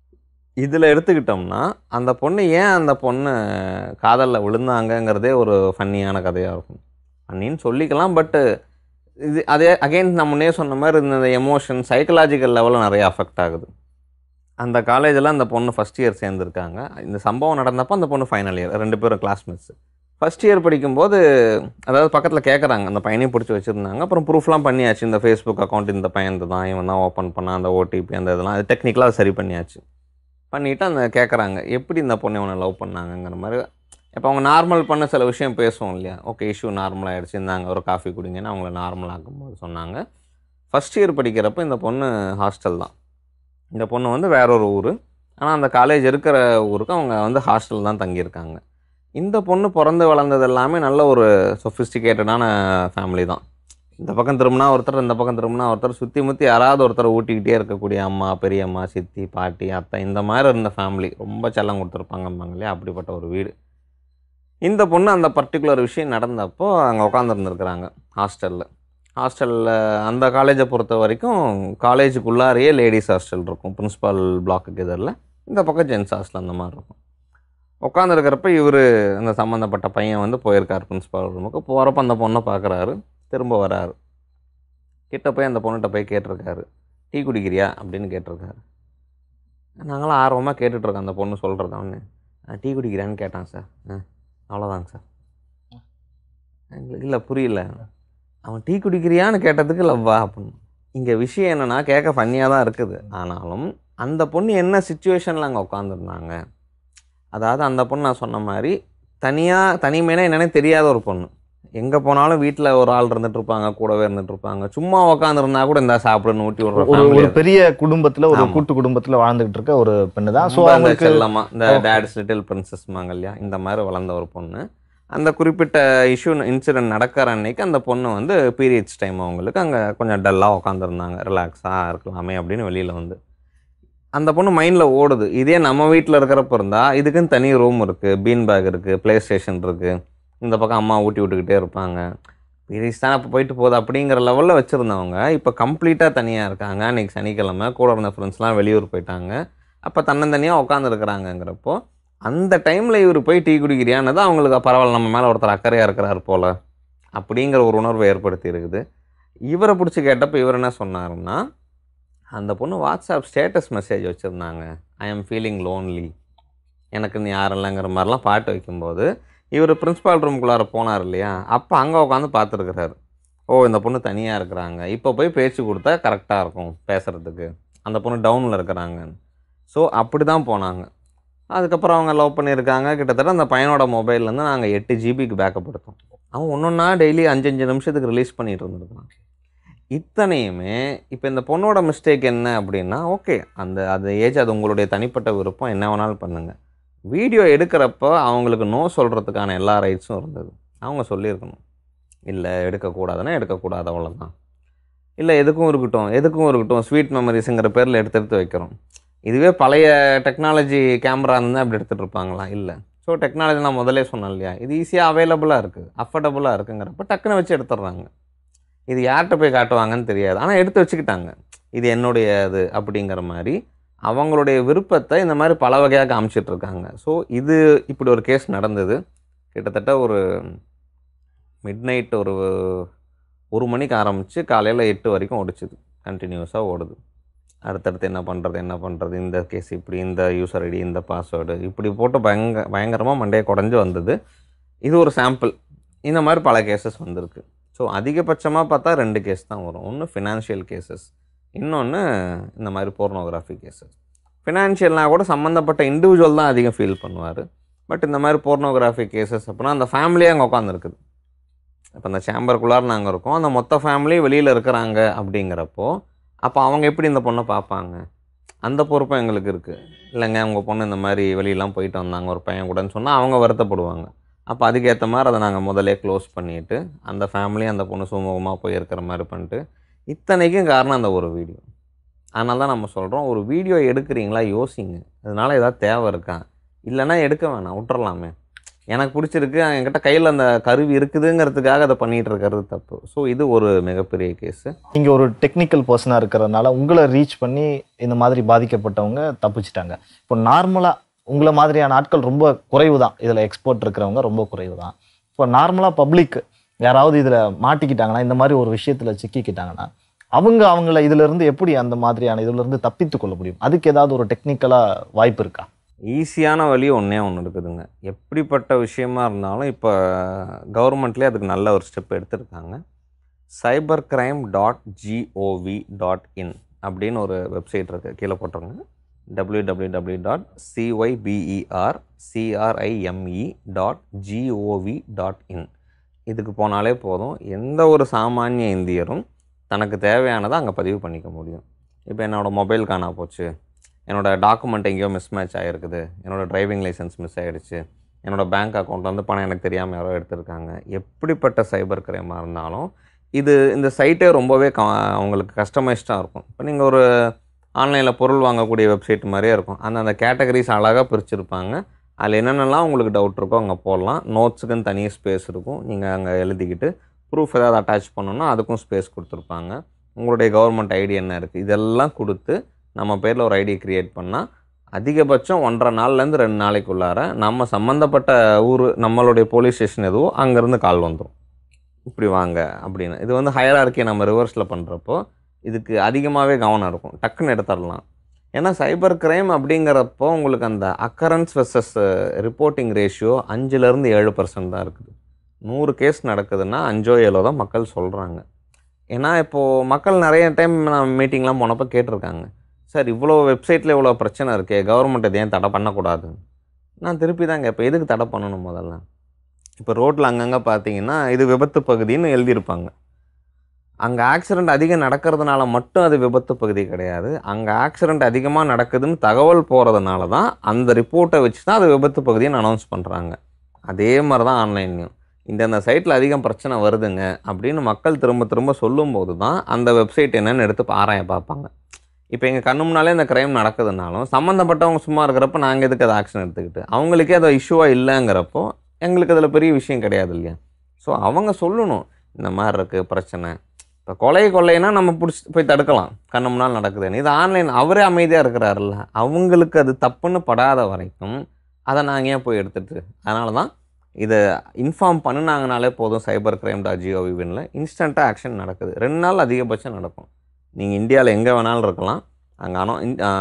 Speaker 2: இதில் எடுத்துக்கிட்டோம்னா அந்த பொண்ணு ஏன் அந்த பொண்ணு காதலில் விழுந்தாங்கங்கிறதே ஒரு ஃபன்னியான கதையாக இருக்கும் ஃபன்னின்னு சொல்லிக்கலாம் பட்டு இது அதே அகைன் நான் முன்னே சொன்ன மாதிரி இந்த எமோஷன் சைக்கலாஜிக்கல் லெவலில் நிறைய அஃபெக்ட் ஆகுது அந்த காலேஜில் அந்த பொண்ணு ஃபஸ்ட் இயர் சேர்ந்துருக்காங்க இந்த சம்பவம் நடந்தப்போ அந்த பொண்ணு ஃபைனல் இயர் ரெண்டு பேரும் கிளாஸ்மேட்ஸ் ஃபஸ்ட் இயர் படிக்கும்போது அதாவது பக்கத்தில் கேட்குறாங்க அந்த பையனையும் பிடிச்சி வச்சுருந்தாங்க அப்புறம் ப்ரூஃப்லாம் பண்ணியாச்சு இந்த ஃபேஸ்புக் அக்கௌண்ட் இந்த பையன் தான் இவன் தான் ஓப்பன் பண்ணான் அந்த ஓடிபி அந்த இதெல்லாம் அது டெக்னிக்கலாக சரி பண்ணியாச்சு பண்ணிவிட்டு அந்த கேட்குறாங்க எப்படி இந்த பொண்ணை இவனை லவ் பண்ணாங்கங்கிற மாதிரி இப்போ அவங்க நார்மல் பண்ண சில விஷயம் பேசுவோம் இல்லையா ஓகே இஷ்யூ நார்மல் ஆகிடுச்சு இந்தாங்க ஒரு காஃபி குடிங்கன்னு அவங்கள நார்மல் ஆக்கும்போது சொன்னாங்க ஃபஸ்ட் இயர் படிக்கிறப்ப இந்த பொண்ணு ஹாஸ்டல் தான் இந்த பொண்ணு வந்து வேற ஒரு ஊர் ஆனால் அந்த காலேஜ் இருக்கிற ஊருக்கு அவங்க வந்து ஹாஸ்டல் தான் தங்கியிருக்காங்க இந்த பொண்ணு பிறந்து வளர்ந்தது எல்லாமே நல்ல ஒரு சொஃபிஸ்டிகேட்டடான ஃபேமிலி தான் இந்த பக்கம் திரும்பினா ஒருத்தர் இந்த பக்கம் திரும்பினா ஒருத்தர் சுற்றி முற்றி யாராவது ஒருத்தர் ஊட்டிக்கிட்டே இருக்கக்கூடிய அம்மா பெரியம்மா சித்தி பாட்டி அத்தை இந்த மாதிரி இருந்த ஃபேமிலி ரொம்ப செல்லம் கொடுத்துருப்பாங்கம்பாங்க இல்லையா அப்படிப்பட்ட ஒரு வீடு இந்த பொண்ணு அந்த பர்டிகுலர் விஷயம் நடந்தப்போ அங்கே உட்காந்துருந்துருக்குறாங்க ஹாஸ்டலில் ஹாஸ்டலில் அந்த காலேஜை பொறுத்த வரைக்கும் காலேஜுக்குள்ளாரையே லேடிஸ் ஹாஸ்டல் இருக்கும் பிரின்ஸ்பால் பிளாக்குக்கு எதிரில் இந்த பக்கம் ஜென்ஸ் ஹாஸ்டல் அந்த மாதிரி இருக்கும் உட்காந்துருக்கிறப்ப இவர் அந்த சம்மந்தப்பட்ட பையன் வந்து போயிருக்கார் பிரின்ஸ்பால் ரூமுக்கு போகிறப்ப அந்த பொண்ணை பார்க்குறாரு திரும்ப வராரு கிட்ட போய் அந்த பொண்ணுகிட்ட போய் கேட்டிருக்காரு டீ குடிக்கிறியா அப்படின்னு கேட்டிருக்காரு நாங்களாம் ஆர்வமாக கேட்டுட்ருக்கோம் அந்த பொண்ணு சொல்கிறத ஒன்று டீ குடிக்கிறான்னு கேட்டான் சார் ஆ அவ்வளோதாங்க சார் எங்களுக்கு இல்லை புரியல அவன் டீ குடிக்கிறியான்னு கேட்டதுக்கு லவ்வா அப்படின்னு இங்கே விஷயம் என்னென்னா கேட்க ஃபன்னியாக தான் இருக்குது ஆனாலும் அந்த பொண்ணு என்ன சுச்சுவேஷனில் அங்கே உட்காந்துருந்தாங்க அதாவது அந்த பொண்ணு நான் சொன்ன மாதிரி தனியாக தனிமையான என்னன்னே தெரியாத ஒரு பொண்ணு எங்கே போனாலும் வீட்டில் ஒரு ஆள் இருந்துட்டு இருப்பாங்க கூடவே இருந்துட்டு இருப்பாங்க சும்மா உட்காந்துருந்தா கூட இந்த சாப்பிடுன்னு ஊட்டி விடுற
Speaker 3: ஒரு
Speaker 2: family
Speaker 3: ஒரு பெரிய குடும்பத்துல ஒரு
Speaker 2: ஆமா.
Speaker 3: கூட்டு குடும்பத்துல வாழ்ந்துகிட்டு இருக்க ஒரு பெண்ணு தான் ஸோ
Speaker 2: ரொம்ப அந்த
Speaker 3: அவங்களுக்கு
Speaker 2: செல்லமா இந்த
Speaker 3: Okay.
Speaker 2: டேட்ஸ் லிட்டில் பிரின்சஸ்மாங்க இல்லையா இந்த மாதிரி வளர்ந்த ஒரு பொண்ணு அந்த குறிப்பிட்ட இஷ்யூ இன்சிடென்ட் நடக்கிற அன்னைக்கு அந்த பொண்ணு வந்து பீரியட்ஸ் டைம் அவங்களுக்கு அங்கே கொஞ்சம் டல்லாக உட்காந்துருந்தாங்க ரிலாக்ஸாக இருக்கலாமே அப்படின்னு வெளியில் வந்து அந்த பொண்ணு மைண்டில் ஓடுது இதே நம்ம வீட்டில் இருக்கிறப்ப இருந்தால் இதுக்குன்னு தனி ரூம் இருக்குது பீன் பேக் இருக்குது ப்ளே ஸ்டேஷன் இருக்குது இந்த பக்கம் அம்மா ஊட்டி விட்டுக்கிட்டே இருப்பாங்க பீரியட்ஸ் தான் இப்போ போயிட்டு போகுது அப்படிங்கிற லெவலில் வச்சுருந்தவங்க இப்போ கம்ப்ளீட்டாக தனியாக இருக்காங்க அன்றைக்கி சனிக்கிழமை கூட இருந்த ஃப்ரெண்ட்ஸ்லாம் வெளியூர் போயிட்டாங்க அப்போ தன்னந்தனியாக உட்காந்துருக்குறாங்கங்கிறப்போ அந்த டைமில் இவர் போய் டீ குடிக்கிறியான்னு தான் அவங்களுக்கு பரவாயில்ல நம்ம மேலே ஒருத்தர் அக்கறையாக இருக்கிறார் போல் அப்படிங்கிற ஒரு உணர்வை ஏற்படுத்தி இருக்குது இவரை பிடிச்சி கேட்டப்போ இவர் என்ன சொன்னாருன்னா அந்த பொண்ணு வாட்ஸ்அப் ஸ்டேட்டஸ் மெசேஜ் வச்சுருந்தாங்க ஐ எம் ஃபீலிங் லோன்லி எனக்கு நீ யாரும் இல்லைங்கிற மாதிரிலாம் பாட்டு வைக்கும்போது இவர் பிரின்ஸ்பால் ரூம்குள்ளார போனார் இல்லையா அப்போ அங்கே உட்காந்து பார்த்துருக்குறாரு ஓ இந்த பொண்ணு தனியாக இருக்கிறாங்க இப்போ போய் பேச்சு கொடுத்தா கரெக்டாக இருக்கும் பேசுகிறதுக்கு அந்த பொண்ணு டவுனில் இருக்கிறாங்க ஸோ அப்படி தான் போனாங்க அதுக்கப்புறம் அவங்க லவ் பண்ணியிருக்காங்க கிட்டத்தட்ட அந்த பையனோட மொபைல்லேருந்து நாங்கள் எட்டு ஜிபிக்கு பேக்கப் எடுத்தோம் அவன் ஒன்று ஒன்றா டெய்லி அஞ்சு அஞ்சு நிமிஷத்துக்கு ரிலீஸ் பண்ணிட்டு இருந்திருக்கான் இத்தனையுமே இப்போ இந்த பொண்ணோட மிஸ்டேக் என்ன அப்படின்னா ஓகே அந்த அந்த ஏஜ் அது உங்களுடைய தனிப்பட்ட விருப்பம் என்ன வேணாலும் பண்ணுங்கள் வீடியோ எடுக்கிறப்ப அவங்களுக்கு நோ சொல்கிறதுக்கான எல்லா ரைட்ஸும் இருந்தது அவங்க சொல்லியிருக்கணும் இல்லை எடுக்கக்கூடாதுன்னா எடுக்கக்கூடாது அவ்வளோதான் இல்லை எதுக்கும் இருக்கட்டும் எதுக்கும் இருக்கட்டும் ஸ்வீட் மெமரிஸுங்கிற பேரில் எடுத்து எடுத்து வைக்கிறோம் இதுவே பழைய டெக்னாலஜி கேமரா இருந்தால் அப்படி எடுத்துகிட்டு இருப்பாங்களா இல்லை ஸோ டெக்னாலஜி நான் முதல்லே சொன்னேன் இல்லையா இது ஈஸியாக அவைலபிளாக இருக்குது அஃபோர்டபுளாக இருக்குங்கிறப்ப டக்குன்னு வச்சு எடுத்துடுறாங்க இது யார்கிட்ட போய் காட்டுவாங்கன்னு தெரியாது ஆனால் எடுத்து வச்சுக்கிட்டாங்க இது என்னுடைய இது அப்படிங்கிற மாதிரி அவங்களுடைய விருப்பத்தை இந்த மாதிரி பல வகையாக காமிச்சிட்டு இருக்காங்க ஸோ இது இப்படி ஒரு கேஸ் நடந்தது கிட்டத்தட்ட ஒரு மிட் நைட் ஒரு ஒரு மணிக்கு ஆரம்பித்து காலையில் எட்டு வரைக்கும் ஓடிச்சுது கண்டினியூஸாக ஓடுது அடுத்தடுத்து என்ன பண்ணுறது என்ன பண்ணுறது இந்த கேஸ் இப்படி இந்த யூசர் ஐடி இந்த பாஸ்வேர்டு இப்படி போட்டு பயங்க பயங்கரமாக மண்டையை குடஞ்சி வந்தது இது ஒரு சாம்பிள் இந்த மாதிரி பல கேசஸ் வந்திருக்கு ஸோ அதிகபட்சமாக பார்த்தா ரெண்டு கேஸ் தான் வரும் ஒன்று ஃபினான்ஷியல் கேசஸ் இன்னொன்று இந்த மாதிரி போர்னோகிராஃபி கேசஸ் ஃபினான்ஷியல்னால் கூட சம்மந்தப்பட்ட இண்டிவிஜுவல் தான் அதிகம் ஃபீல் பண்ணுவார் பட் இந்த மாதிரி போர்னோகிராஃபி கேசஸ் அப்படின்னா அந்த ஃபேமிலியே அங்கே உட்காந்துருக்குது இப்போ அந்த சேம்பருக்குள்ளார நாங்கள் இருக்கோம் அந்த மொத்த ஃபேமிலி வெளியில் இருக்கிறாங்க அப்படிங்கிறப்போ அப்போ அவங்க எப்படி இந்த பொண்ணை பார்ப்பாங்க அந்த பொறுப்பும் எங்களுக்கு இருக்குது இல்லைங்க உங்கள் பொண்ணு இந்த மாதிரி வெளியெல்லாம் போயிட்டு வந்தாங்க ஒரு பையன் கூடன்னு சொன்னால் அவங்க வருத்தப்படுவாங்க அப்போ அதுக்கேற்ற மாதிரி அதை நாங்கள் முதல்லே க்ளோஸ் பண்ணிவிட்டு அந்த ஃபேமிலி அந்த பொண்ணு சுமூகமாக போய் இருக்கிற மாதிரி பண்ணிட்டு இத்தனைக்கும் காரணம் அந்த ஒரு வீடியோ அதனால தான் நம்ம சொல்கிறோம் ஒரு வீடியோ எடுக்கிறீங்களா யோசிங்க அதனால ஏதாவது தேவை இருக்கா இல்லைன்னா எடுக்க வேணாம் விட்டுறலாமே எனக்கு பிடிச்சிருக்கு என்கிட்ட கையில் அந்த கருவி இருக்குதுங்கிறதுக்காக அதை பண்ணிகிட்டு இருக்கிறது தப்பு ஸோ இது ஒரு மிகப்பெரிய கேஸு
Speaker 3: நீங்க ஒரு டெக்னிக்கல் பர்சனாக இருக்கிறதுனால உங்களை ரீச் பண்ணி இந்த மாதிரி பாதிக்கப்பட்டவங்க தப்பிச்சிட்டாங்க இப்போ நார்மலாக உங்களை மாதிரியான ஆட்கள் ரொம்ப குறைவு தான் இதில் எக்ஸ்போர்ட் இருக்கிறவங்க ரொம்ப குறைவு தான் இப்போ நார்மலாக பப்ளிக் யாராவது இதில் மாட்டிக்கிட்டாங்கன்னா இந்த மாதிரி ஒரு விஷயத்தில் சிக்கிக்கிட்டாங்கன்னா அவங்க அவங்கள இதுல இருந்து எப்படி அந்த மாதிரியான இதுல இருந்து தப்பித்து கொள்ள முடியும் அதுக்கு ஏதாவது ஒரு டெக்னிக்கலாக வாய்ப்பு இருக்கா
Speaker 2: ஈஸியான வழி ஒன்றே ஒன்று இருக்குதுங்க எப்படிப்பட்ட விஷயமா இருந்தாலும் இப்போ கவர்மெண்ட்லேயே அதுக்கு நல்ல ஒரு ஸ்டெப் எடுத்திருக்காங்க cyber crime dot gov dot in அப்படின்னு ஒரு வெப்சைட் இருக்குது கீழே போட்டுருங்க W W W dot C Y B E R C R I M E dot gov dot in இதுக்கு போனாலே போதும் எந்த ஒரு சாமானிய இந்தியரும் தனக்கு தேவையானதை அங்கே பதிவு பண்ணிக்க முடியும் இப்போ என்னோடய மொபைல் காணா போச்சு என்னோடய டாக்குமெண்ட் எங்கேயோ மிஸ் மேட்ச் ஆகிருக்குது என்னோடய டிரைவிங் லைசன்ஸ் மிஸ் ஆகிடுச்சு என்னோடய பேங்க் அக்கௌண்ட் வந்து பணம் எனக்கு தெரியாமல் யாரோ எடுத்திருக்காங்க எப்படிப்பட்ட சைபர் கிரைமாக இருந்தாலும் இது இந்த சைட்டே ரொம்பவே க அவங்களுக்கு கஸ்டமைஸ்டாக இருக்கும் இப்போ நீங்கள் ஒரு ஆன்லைனில் பொருள் வாங்கக்கூடிய வெப்சைட் மாதிரியே இருக்கும் அந்த அந்த கேட்டகரிஸ் அழகாக பிரிச்சிருப்பாங்க அதில் என்னென்னலாம் உங்களுக்கு டவுட் இருக்கோ அங்கே போடலாம் நோட்ஸுக்குன்னு தனியாக ஸ்பேஸ் இருக்கும் நீங்கள் அங்கே எழுதிக்கிட்டு ப்ரூஃப் ஏதாவது அட்டாச் பண்ணணும்னா அதுக்கும் ஸ்பேஸ் கொடுத்துருப்பாங்க உங்களுடைய கவர்மெண்ட் ஐடி என்ன இருக்குது இதெல்லாம் கொடுத்து நம்ம பேரில் ஒரு ஐடி க்ரியேட் பண்ணால் அதிகபட்சம் ஒன்றரை நாள்லேருந்து ரெண்டு நாளைக்குள்ளார நம்ம சம்மந்தப்பட்ட ஊர் நம்மளுடைய போலீஸ் ஸ்டேஷன் எதுவோ அங்கேருந்து கால் வந்துடும் இப்படி வாங்க அப்படின்னு இது வந்து ஹையரார்க்கியை நம்ம ரிவர்ஸில் பண்ணுறப்போ இதுக்கு அதிகமாகவே கவனம் இருக்கும் டக்குன்னு எடுத்துடலாம் ஏன்னா சைபர் கிரைம் அப்படிங்கிறப்போ உங்களுக்கு அந்த அக்கரன்ஸ் வெர்சஸ் ரிப்போர்ட்டிங் ரேஷியோ அஞ்சுலேருந்து ஏழு பர்சன்ட் தான் இருக்குது நூறு கேஸ் நடக்குதுன்னா அஞ்சோ ஏழோ தான் மக்கள் சொல்கிறாங்க ஏன்னா இப்போது மக்கள் நிறைய டைம் நான் மீட்டிங்லாம் போனப்போ கேட்டிருக்காங்க சார் இவ்வளோ வெப்சைட்டில் இவ்வளோ பிரச்சனை இருக்கே கவர்மெண்ட் இதை ஏன் தடை பண்ணக்கூடாது நான் திருப்பி தாங்க இப்போ எதுக்கு தடை பண்ணணும் முதல்ல இப்போ ரோட்டில் அங்கங்கே பார்த்தீங்கன்னா இது விபத்து பகுதின்னு எழுதியிருப்பாங்க அங்கே ஆக்சிடெண்ட் அதிகம் நடக்கிறதுனால மட்டும் அது விபத்து பகுதி கிடையாது அங்கே ஆக்சிடெண்ட் அதிகமாக நடக்குதுன்னு தகவல் போகிறதுனால தான் அந்த ரிப்போர்ட்டை வச்சு தான் அது விபத்து பகுதின்னு அனௌன்ஸ் பண்ணுறாங்க அதே மாதிரி தான் ஆன்லைன்லையும் இந்தந்த சைட்டில் அதிகம் பிரச்சனை வருதுங்க அப்படின்னு மக்கள் திரும்ப திரும்ப சொல்லும்போது தான் அந்த வெப்சைட் என்னன்னு எடுத்து ஆராய பார்ப்பாங்க இப்போ எங்கள் கண்ணு முன்னாலே இந்த க்ரைம் நடக்குதுனாலும் சம்மந்தப்பட்டவங்க சும்மா இருக்கிறப்ப நாங்கள் எதுக்கு அதை ஆக்ஷன் எடுத்துக்கிட்டு அவங்களுக்கே அது இஷ்யூவாக இல்லைங்கிறப்போ எங்களுக்கு அதில் பெரிய விஷயம் கிடையாது இல்லையா ஸோ அவங்க சொல்லணும் இந்த மாதிரி இருக்குது பிரச்சனை இப்போ கொலை கொள்ளைனா நம்ம பிடிச்சி போய் தடுக்கலாம் கண்ணு முன்னால் நடக்குதுன்னு இது ஆன்லைன் அவரே அமைதியாக இருக்கிறாருல்ல அவங்களுக்கு அது தப்புன்னு படாத வரைக்கும் அதை நாங்கள் ஏன் போய் எடுத்துட்டு அதனால தான் இதை இன்ஃபார்ம் பண்ணினாங்கனாலே போதும் சைபர் கிரைம் டாட் ஜிஓவி வின்ல இன்ஸ்டண்ட்டாக ஆக்ஷன் நடக்குது ரெண்டு நாள் அதிகபட்சம் நடக்கும் நீங்கள் இந்தியாவில் எங்கே வேணாலும் இருக்கலாம் அங்கே ஆனால்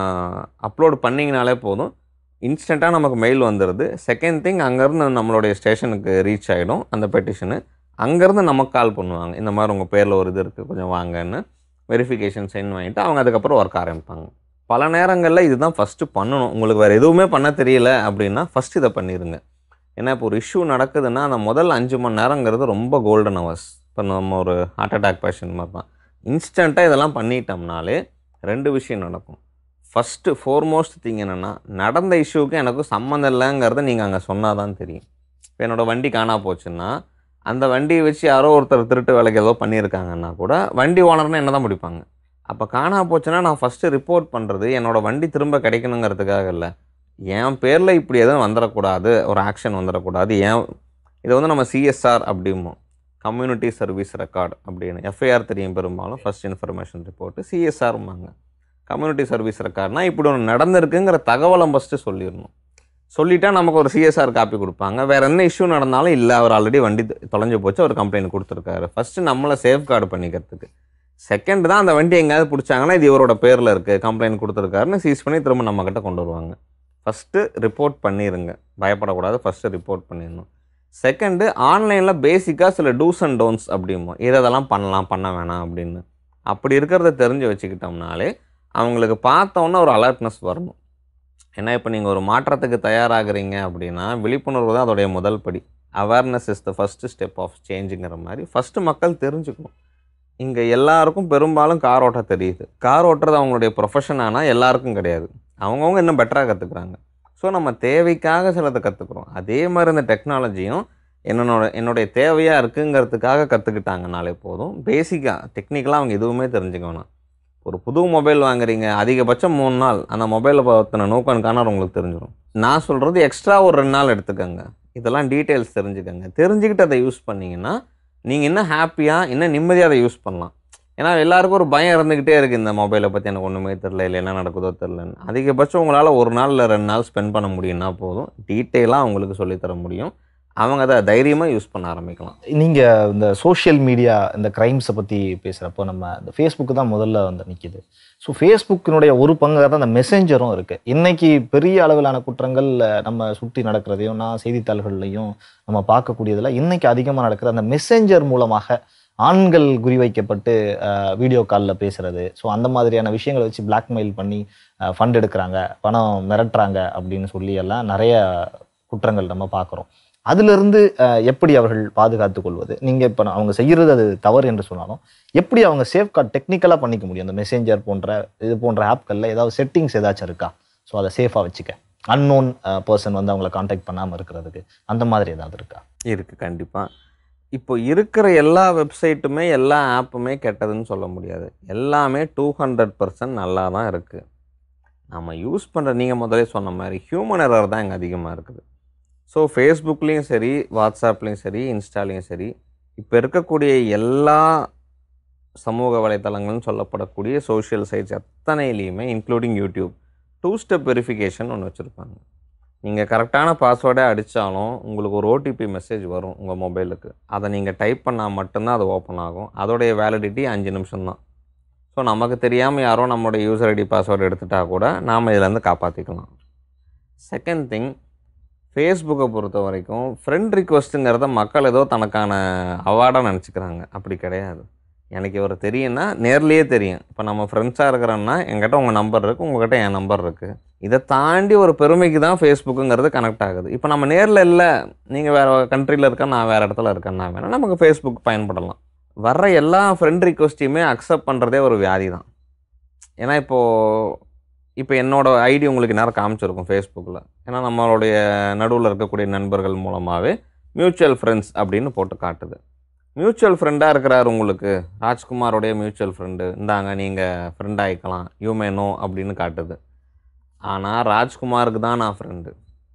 Speaker 2: அப்லோட் பண்ணிங்கனாலே போதும் இன்ஸ்டண்ட்டாக நமக்கு மெயில் வந்துடுது செகண்ட் திங் அங்கேருந்து நம்மளுடைய ஸ்டேஷனுக்கு ரீச் ஆகிடும் அந்த பெட்டிஷனு அங்கேருந்து நமக்கு கால் பண்ணுவாங்க இந்த மாதிரி உங்கள் பேரில் ஒரு இது இருக்குது கொஞ்சம் வாங்கன்னு வெரிஃபிகேஷன் சைன் வாங்கிட்டு அவங்க அதுக்கப்புறம் ஒர்க் ஆரம்பிப்பாங்க பல நேரங்களில் இதுதான் ஃபஸ்ட்டு பண்ணணும் உங்களுக்கு வேறு எதுவுமே பண்ண தெரியல அப்படின்னா ஃபஸ்ட் இதை பண்ணிடுங்க ஏன்னா இப்போ ஒரு இஷ்யூ நடக்குதுன்னா அந்த முதல் அஞ்சு மணி நேரங்கிறது ரொம்ப கோல்டன் ஹவர்ஸ் இப்போ நம்ம ஒரு ஹார்ட் அட்டாக் பேஷண்ட் மாதிரி தான் இன்ஸ்டண்ட்டாக இதெல்லாம் பண்ணிட்டோம்னாலே ரெண்டு விஷயம் நடக்கும் ஃபஸ்ட்டு ஃபோர்மோஸ்ட் திங் என்னென்னா நடந்த இஷ்யூக்கு எனக்கும் சம்மந்தம் இல்லைங்கிறத நீங்கள் அங்கே சொன்னால் தான் தெரியும் இப்போ என்னோடய வண்டி காணா போச்சுன்னா அந்த வண்டியை வச்சு யாரோ ஒருத்தர் திருட்டு வேலைக்கு ஏதோ பண்ணியிருக்காங்கன்னா கூட வண்டி ஓனர்னா என்ன தான் முடிப்பாங்க அப்போ காணா போச்சுன்னா நான் ஃபஸ்ட்டு ரிப்போர்ட் பண்ணுறது என்னோடய வண்டி திரும்ப கிடைக்கணுங்கிறதுக்காக இல்லை என் பேரில் இப்படி எதுவும் வந்துடக்கூடாது ஒரு ஆக்ஷன் வந்துடக்கூடாது ஏன் இதை வந்து நம்ம சிஎஸ்ஆர் அப்படிம்போம் கம்யூனிட்டி சர்வீஸ் ரெக்கார்டு அப்படின்னு எஃப்ஐஆர் தெரியும் பெரும்பாலும் ஃபர்ஸ்ட் இன்ஃபர்மேஷன் ரிப்போர்ட்டு சிஎஸ்ஆர்மாங்க கம்யூனிட்டி சர்வீஸ் ரெக்கார்ட்னா இப்படி ஒன்று நடந்திருக்குங்கிற தகவலை ஃபஸ்ட்டு சொல்லிடணும் சொல்லிட்டா நமக்கு ஒரு சிஎஸ்ஆர் காப்பி கொடுப்பாங்க வேற என்ன இஷ்யூ நடந்தாலும் இல்லை அவர் ஆல்ரெடி வண்டி தொ- தொலைஞ்சு போச்சு அவர் கம்ப்ளைண்ட் கொடுத்துருக்காரு ஃபஸ்ட்டு நம்மளை சேஃப் கார்டு பண்ணிக்கிறதுக்கு செகண்ட் தான் அந்த வண்டி எங்கேயாவது பிடிச்சாங்கன்னா இது இவரோட பேரில் இருக்குது கம்ப்ளைண்ட் கொடுத்துருக்காருன்னு சீஸ் பண்ணி திரும்ப நம்மக்கிட்ட கொண்டு வருவாங்க ஃபஸ்ட்டு ரிப்போர்ட் பண்ணிடுங்க பயப்படக்கூடாது ஃபஸ்ட்டு ரிப்போர்ட் பண்ணிடணும் செகண்டு ஆன்லைனில் பேசிக்காக சில டூஸ் அண்ட் டோன்ஸ் அப்படிமோ எது இதெல்லாம் பண்ணலாம் பண்ண வேணாம் அப்படின்னு அப்படி இருக்கிறத தெரிஞ்சு வச்சுக்கிட்டோம்னாலே அவங்களுக்கு பார்த்தோன்னே ஒரு அலர்ட்னஸ் வரணும் ஏன்னா இப்போ நீங்கள் ஒரு மாற்றத்துக்கு தயாராகிறீங்க அப்படின்னா விழிப்புணர்வு தான் அதோடைய முதல் படி awareness is the first step of சேஞ்சுங்கிற மாதிரி ஃபஸ்ட்டு மக்கள் தெரிஞ்சுக்கணும் இங்கே எல்லாருக்கும் பெரும்பாலும் கார் ஓட்ட தெரியுது கார் ஓட்டுறது அவங்களுடைய ப்ரொஃபஷன் ஆனால் எல்லாருக்கும் கிடையாது அவங்கவுங்க இன்னும் பெட்டராக கற்றுக்குறாங்க ஸோ நம்ம தேவைக்காக சிலதை கற்றுக்குறோம் அதே மாதிரி இந்த டெக்னாலஜியும் என்னோட என்னுடைய தேவையாக இருக்குங்கிறதுக்காக கற்றுக்கிட்டாங்கனாலே போதும் பேசிக்காக டெக்னிக்கலாக அவங்க எதுவுமே தெரிஞ்சுக்க வேணாம் ஒரு புது மொபைல் வாங்குறீங்க அதிகபட்சம் மூணு நாள் அந்த மொபைலை பற்றின நோக்கம் காணார் உங்களுக்கு தெரிஞ்சிடும் நான் சொல்கிறது எக்ஸ்ட்ரா ஒரு ரெண்டு நாள் எடுத்துக்கோங்க இதெல்லாம் டீட்டெயில்ஸ் தெரிஞ்சுக்கோங்க தெரிஞ்சுக்கிட்டு அதை யூஸ் பண்ணீங்கன்னா நீங்கள் இன்னும் ஹாப்பியாக இன்னும் நிம்மதியாக அதை யூஸ் பண்ணலாம் ஏன்னா எல்லாருக்கும் ஒரு பயம் இருந்துக்கிட்டே இருக்குது இந்த மொபைலை பற்றி எனக்கு ஒன்றுமே தெரில இல்லை என்ன நடக்குதோ தெரிலன்னு அதிகபட்சம் உங்களால் ஒரு நாள் இல்லை ரெண்டு நாள் ஸ்பெண்ட் பண்ண முடியும்னா போதும் டீட்டெயிலாக அவங்களுக்கு சொல்லித்தர முடியும் அவங்க அதை தைரியமாக யூஸ் பண்ண ஆரம்பிக்கலாம்
Speaker 3: நீங்க இந்த சோஷியல் மீடியா இந்த கிரைம்ஸை பத்தி பேசுறப்போ நம்ம இந்த ஃபேஸ்புக் தான் முதல்ல வந்து நிக்குது ஸோ ஃபேஸ்புக்கினுடைய ஒரு பங்காக தான் அந்த மெசேஞ்சரும் இருக்கு இன்னைக்கு பெரிய அளவிலான குற்றங்கள் அஹ், நம்ம சுற்றி நடக்கிறதையும் நான் செய்தித்தாள்கள்லையும் நம்ம பார்க்கக்கூடியதுல இன்னைக்கு அதிகமாக நடக்கிற அந்த மெசேஞ்சர் மூலமாக ஆண்கள் குறிவைக்கப்பட்டு வீடியோ காலில் பேசுறது ஸோ அந்த மாதிரியான விஷயங்களை வச்சு பிளாக்மெயில் பண்ணி ஃபண்ட் எடுக்கிறாங்க பணம் மிரட்டுறாங்க அப்படின்னு சொல்லி எல்லாம் நிறைய குற்றங்கள் நம்ம பார்க்குறோம் அதிலிருந்து அஹ், எப்படி அவர்கள் பாதுகாத்துக் கொள்வது நீங்க இப்ப நான் அவங்க செய்யறது அது தவறு என்று சொன்னாலும் எப்படி அவங்க சேஃப் கார்டு டெக்னிக்கலா பண்ணிக்க முடியும் அந்த மெசேஞ்சர் போன்ற இது போன்ற ஆப்கள்ல ஏதாவது செட்டிங்ஸ் ஏதாச்சும் இருக்கா ஸோ அதை சேஃபா வச்சுக்க அன்னோன் பர்சன் வந்து அவங்கள காண்டாக்ட் பண்ணாம இருக்கிறதுக்கு அந்த மாதிரி ஏதாவது இருக்கா
Speaker 2: இருக்குது கண்டிப்பாக இப்போ இருக்கிற எல்லா வெப்சைட்டுமே எல்லா ஆப்புமே கெட்டதுன்னு சொல்ல முடியாது எல்லாமே டூ ஹண்ட்ரட் பர்சன்ட் நல்லா தான் இருக்குது நம்ம யூஸ் பண்ணுற நீங்கள் முதலே சொன்ன மாதிரி ஹியூமன் எரர் தான் இங்கே அதிகமாக இருக்குது ஸோ ஃபேஸ்புக்லேயும் சரி வாட்ஸ்அப்லேயும் சரி இன்ஸ்டாலேயும் சரி இப்போ இருக்கக்கூடிய எல்லா சமூக வலைத்தளங்கள்னு சொல்லப்படக்கூடிய சோஷியல் சைட்ஸ் அத்தனையிலையுமே including YouTube two step verification ஒன்று வச்சுருப்பாங்க நீங்கள் கரெக்டான பாஸ்வேர்டே அடித்தாலும் உங்களுக்கு ஒரு ஓடிபி மெசேஜ் வரும் உங்கள் மொபைலுக்கு அதை நீங்கள் டைப் பண்ணால் மட்டும்தான் அது ஓப்பன் ஆகும் அதோடைய வேலிடிட்டி அஞ்சு நிமிஷம் தான் ஸோ நமக்கு தெரியாமல் யாரோ நம்மளுடைய யூசர் ஐடி பாஸ்வேர்டு எடுத்துட்டா கூட நாம் இதிலேருந்து காப்பாற்றிக்கலாம் செகண்ட் திங் ஃபேஸ்புக்கை பொறுத்த வரைக்கும் ஃப்ரெண்ட் ரிக்வஸ்ட்டுங்கிறத மக்கள் ஏதோ தனக்கான அவார்டாக நினச்சிக்கிறாங்க அப்படி கிடையாது எனக்கு இவர் தெரியும்னா நேர்லேயே தெரியும் இப்போ நம்ம ஃப்ரெண்ட்ஸாக இருக்கிறோன்னா என்கிட்ட உங்கள் நம்பர் இருக்குது உங்ககிட்ட என் நம்பர் இருக்குது இதை தாண்டி ஒரு பெருமைக்கு தான் ஃபேஸ்புக்குங்கிறது கனெக்ட் ஆகுது இப்போ நம்ம நேரில் இல்லை நீங்கள் வேறு கண்ட்ரியில் இருக்க நான் வேறு இடத்துல இருக்கேன்னா வேணால் நமக்கு ஃபேஸ்புக் பயன்படலாம் வர்ற எல்லா ஃப்ரெண்ட் ரிக்வஸ்ட்டையுமே அக்செப்ட் பண்ணுறதே ஒரு வியாதி தான் ஏன்னா இப்போது இப்போ என்னோட ஐடி உங்களுக்கு நேரம் காமிச்சிருக்கும் ஃபேஸ்புக்கில் ஏன்னா நம்மளுடைய நடுவில் இருக்கக்கூடிய நண்பர்கள் மூலமாகவே மியூச்சுவல் ஃப்ரெண்ட்ஸ் அப்படின்னு போட்டு காட்டுது மியூச்சுவல் ஃப்ரெண்டாக இருக்கிறார் உங்களுக்கு ராஜ்குமாரோடைய மியூச்சுவல் ஃப்ரெண்டு இந்தாங்க நீங்கள் ஃப்ரெண்ட் ஆகிக்கலாம் யூ மே நோ அப்படின்னு காட்டுது ஆனால் ராஜ்குமாருக்கு தான் நான் ஃப்ரெண்டு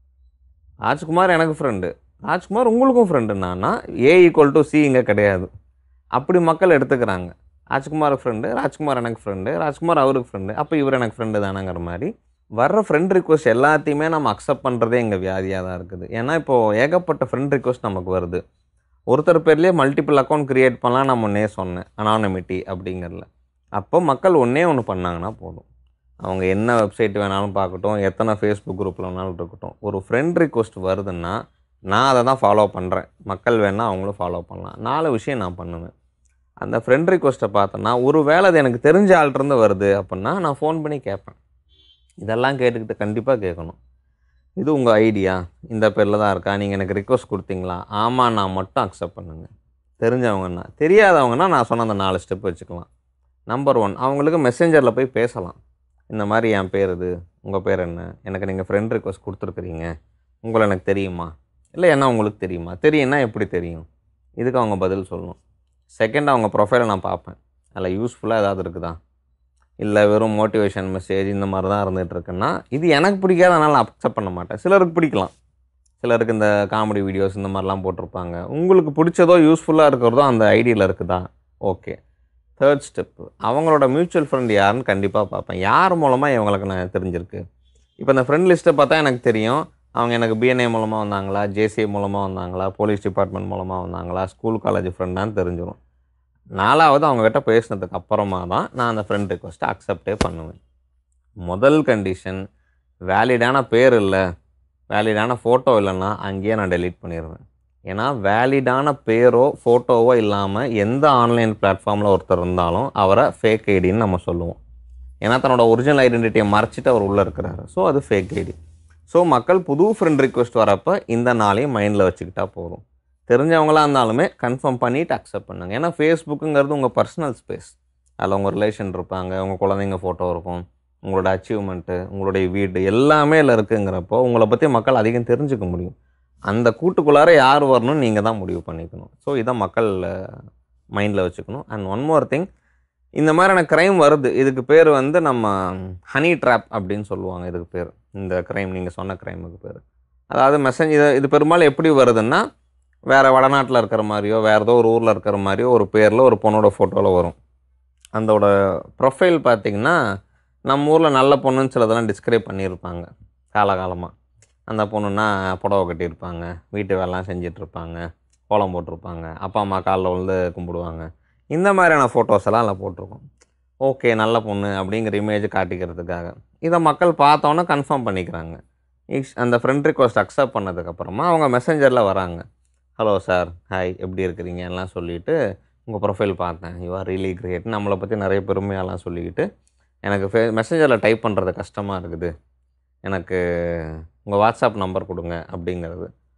Speaker 2: ராஜ்குமார் எனக்கு ஃப்ரெண்டு ராஜ்குமார் உங்களுக்கும் ஃப்ரெண்டுன்னா ஏ ஈக்குவல் டு சி இங்கே கிடையாது அப்படி மக்கள் எடுத்துக்கிறாங்க ராஜ்குமார் ஃப்ரெண்டு ராஜ்குமார் எனக்கு ஃப்ரெண்டு ராஜ்குமார் அவருக்கு ஃப்ரெண்டு அப்போ இவர் எனக்கு ஃப்ரெண்டு தானேங்கிற மாதிரி வர்ற ஃப்ரெண்ட் ரிக்வஸ்ட் எல்லாத்தையுமே நம்ம அக்செப்ட் பண்ணுறதே எங்கள் வியாதியாக தான் இருக்குது ஏன்னா இப்போது ஏகப்பட்ட ஃப்ரெண்ட் ரிக்வஸ்ட் நமக்கு வருது ஒருத்தர் பேர்லேயே மல்டிபிள் அக்கௌண்ட் க்ரியேட் பண்ணலாம் நான் முன்னே சொன்னேன் அனானமிட்டி அப்படிங்கிறதுல அப்போ மக்கள் ஒன்றே ஒன்று பண்ணாங்கன்னா போதும் அவங்க என்ன வெப்சைட் வேணாலும் பார்க்கட்டும் எத்தனை ஃபேஸ்புக் குரூப்பில் வேணாலும் இருக்கட்டும் ஒரு ஃப்ரெண்ட் ரிக்வஸ்ட் வருதுன்னா நான் அதை தான் ஃபாலோ பண்ணுறேன் மக்கள் வேணால் அவங்களும் ஃபாலோ பண்ணலாம் நாலு விஷயம் நான் பண்ணுவேன் அந்த ஃப்ரெண்ட் ரிக்வஸ்ட்டை பார்த்தேன்னா ஒரு வேளை அது எனக்கு தெரிஞ்ச ஆள்கிட்டருந்து வருது அப்படின்னா நான் ஃபோன் பண்ணி கேட்பேன் இதெல்லாம் கேட்டுக்கிட்டு கண்டிப்பாக கேட்கணும் இது உங்கள் ஐடியா இந்த பேரில் தான் இருக்கா நீங்கள் எனக்கு ரிக்வஸ்ட் கொடுத்தீங்களா ஆமாம் நான் மட்டும் அக்செப்ட் பண்ணுங்கள் தெரிஞ்சவங்கன்னா தெரியாதவங்கன்னா நான் சொன்ன அந்த நாலு ஸ்டெப் வச்சுக்கலாம் நம்பர் ஒன் அவங்களுக்கு மெசேஞ்சரில் போய் பேசலாம் இந்த மாதிரி என் பேர் இது உங்கள் பேர் என்ன எனக்கு நீங்கள் ஃப்ரெண்ட் ரிக்வஸ்ட் கொடுத்துருக்குறீங்க உங்களை எனக்கு தெரியுமா இல்லை என்ன உங்களுக்கு தெரியுமா தெரியும்னா எப்படி தெரியும் இதுக்கு அவங்க பதில் சொல்லணும் செகண்ட் அவங்க ப்ரொஃபைலை நான் பார்ப்பேன் அதில் யூஸ்ஃபுல்லாக ஏதாவது இருக்குதா இல்லை வெறும் மோட்டிவேஷன் மெசேஜ் இந்த மாதிரி தான் இருந்துகிட்டு இருக்குன்னா இது எனக்கு பிடிக்காத அதனால் அக்செப்ட் பண்ண மாட்டேன் சிலருக்கு பிடிக்கலாம் சிலருக்கு இந்த காமெடி வீடியோஸ் இந்த மாதிரிலாம் போட்டிருப்பாங்க உங்களுக்கு பிடிச்சதோ யூஸ்ஃபுல்லாக இருக்கிறதோ அந்த ஐடியில் இருக்குதா ஓகே தேர்ட் ஸ்டெப்பு அவங்களோட மியூச்சுவல் ஃப்ரெண்ட் யாருன்னு கண்டிப்பாக பார்ப்பேன் யார் மூலமாக இவங்களுக்கு நான் தெரிஞ்சிருக்கு இப்போ இந்த ஃப்ரெண்ட் லிஸ்ட்டை பார்த்தா எனக்கு தெரியும் அவங்க எனக்கு பிஎன்ஏ மூலமாக வந்தாங்களா ஜேசிஏ மூலமாக வந்தாங்களா போலீஸ் டிபார்ட்மெண்ட் மூலமாக வந்தாங்களா ஸ்கூல் காலேஜ் ஃப்ரெண்டான்னு தெரிஞ்சிடும் நாலாவது அவங்கக்கிட்ட பேசினதுக்கு அப்புறமா தான் நான் அந்த ஃப்ரெண்ட் ரிக்வஸ்ட்டை அக்செப்டே பண்ணுவேன் முதல் கண்டிஷன் வேலிடான பேர் இல்லை வேலிடான ஃபோட்டோ இல்லைன்னா அங்கேயே நான் டெலீட் பண்ணிடுவேன் ஏன்னா வேலிடான பேரோ ஃபோட்டோவோ இல்லாமல் எந்த ஆன்லைன் பிளாட்ஃபார்மில் ஒருத்தர் இருந்தாலும் அவரை ஃபேக் ஐடின்னு நம்ம சொல்லுவோம் ஏன்னா தன்னோட ஒரிஜினல் ஐடென்டிட்டியை மறைச்சிட்டு அவர் உள்ளே இருக்கிறாரு ஸோ அது ஃபேக் ஐடி ஸோ மக்கள் புது ஃப்ரெண்ட் ரிக்வெஸ்ட் வரப்போ இந்த நாளையும் மைண்டில் வச்சுக்கிட்டா போதும் தெரிஞ்சவங்களா இருந்தாலுமே கன்ஃபார்ம் பண்ணிவிட்டு அக்செப்ட் பண்ணுங்க ஏன்னா ஃபேஸ்புக்குங்கிறது உங்கள் பர்சனல் ஸ்பேஸ் அதில் உங்கள் ரிலேஷன் இருப்பாங்க உங்கள் குழந்தைங்க ஃபோட்டோ இருக்கும் உங்களோட அச்சீவ்மெண்ட்டு உங்களுடைய வீடு எல்லாமே அதில் இருக்குங்கிறப்போ உங்களை பற்றி மக்கள் அதிகம் தெரிஞ்சுக்க முடியும் அந்த கூட்டுக்குள்ளார யார் வரணும்னு நீங்கள் தான் முடிவு பண்ணிக்கணும் ஸோ இதை மக்கள் மைண்டில் வச்சுக்கணும் அண்ட் ஒன் மோர் திங் இந்த மாதிரியான க்ரைம் வருது இதுக்கு பேர் வந்து நம்ம ஹனி ட்ராப் அப்படின்னு சொல்லுவாங்க இதுக்கு பேர் இந்த க்ரைம் நீங்கள் சொன்ன க்ரைமுக்கு பேர் அதாவது மெசேஜ் இது இது பெரும்பாலும் எப்படி வருதுன்னா வேறு வடநாட்டில் இருக்கிற மாதிரியோ வேறு ஏதோ ஒரு ஊரில் இருக்கிற மாதிரியோ ஒரு பேரில் ஒரு பொண்ணோட ஃபோட்டோவில் வரும் அதோட ப்ரொஃபைல் பார்த்திங்கன்னா நம்ம ஊரில் நல்ல பொண்ணுன்னு சிலதெல்லாம் டிஸ்கிரைப் பண்ணியிருப்பாங்க காலகாலமாக அந்த பொண்ணுன்னா புடவை கட்டியிருப்பாங்க வீட்டு வேலைலாம் செஞ்சிட்ருப்பாங்க கோலம் போட்டிருப்பாங்க அப்பா அம்மா காலில் விழுந்து கும்பிடுவாங்க இந்த மாதிரியான ஃபோட்டோஸ் எல்லாம் அதில் போட்டிருக்கோம் ஓகே நல்ல பொண்ணு அப்படிங்கிற இமேஜ் காட்டிக்கிறதுக்காக இதை மக்கள் பார்த்தோன்னே கன்ஃபார்ம் பண்ணிக்கிறாங்க இஸ் அந்த ஃப்ரெண்ட் ரிக்வஸ்ட் அக்செப்ட் பண்ணதுக்கப்புறமா அவங்க மெசேஞ்சரில் வராங்க ஹலோ சார் ஹாய் எப்படி இருக்கிறீங்க எல்லாம் சொல்லிவிட்டு உங்கள் ப்ரொஃபைல் பார்த்தேன் யூ ஆர் ரியலி கிரேட் நம்மளை பற்றி நிறைய பெருமையாலாம் சொல்லிக்கிட்டு எனக்கு ஃபே மெசேஞ்சரில் டைப் பண்ணுறது கஷ்டமாக இருக்குது எனக்கு உங்கள் வாட்ஸ்அப் நம்பர் கொடுங்க அப்படிங்கிறது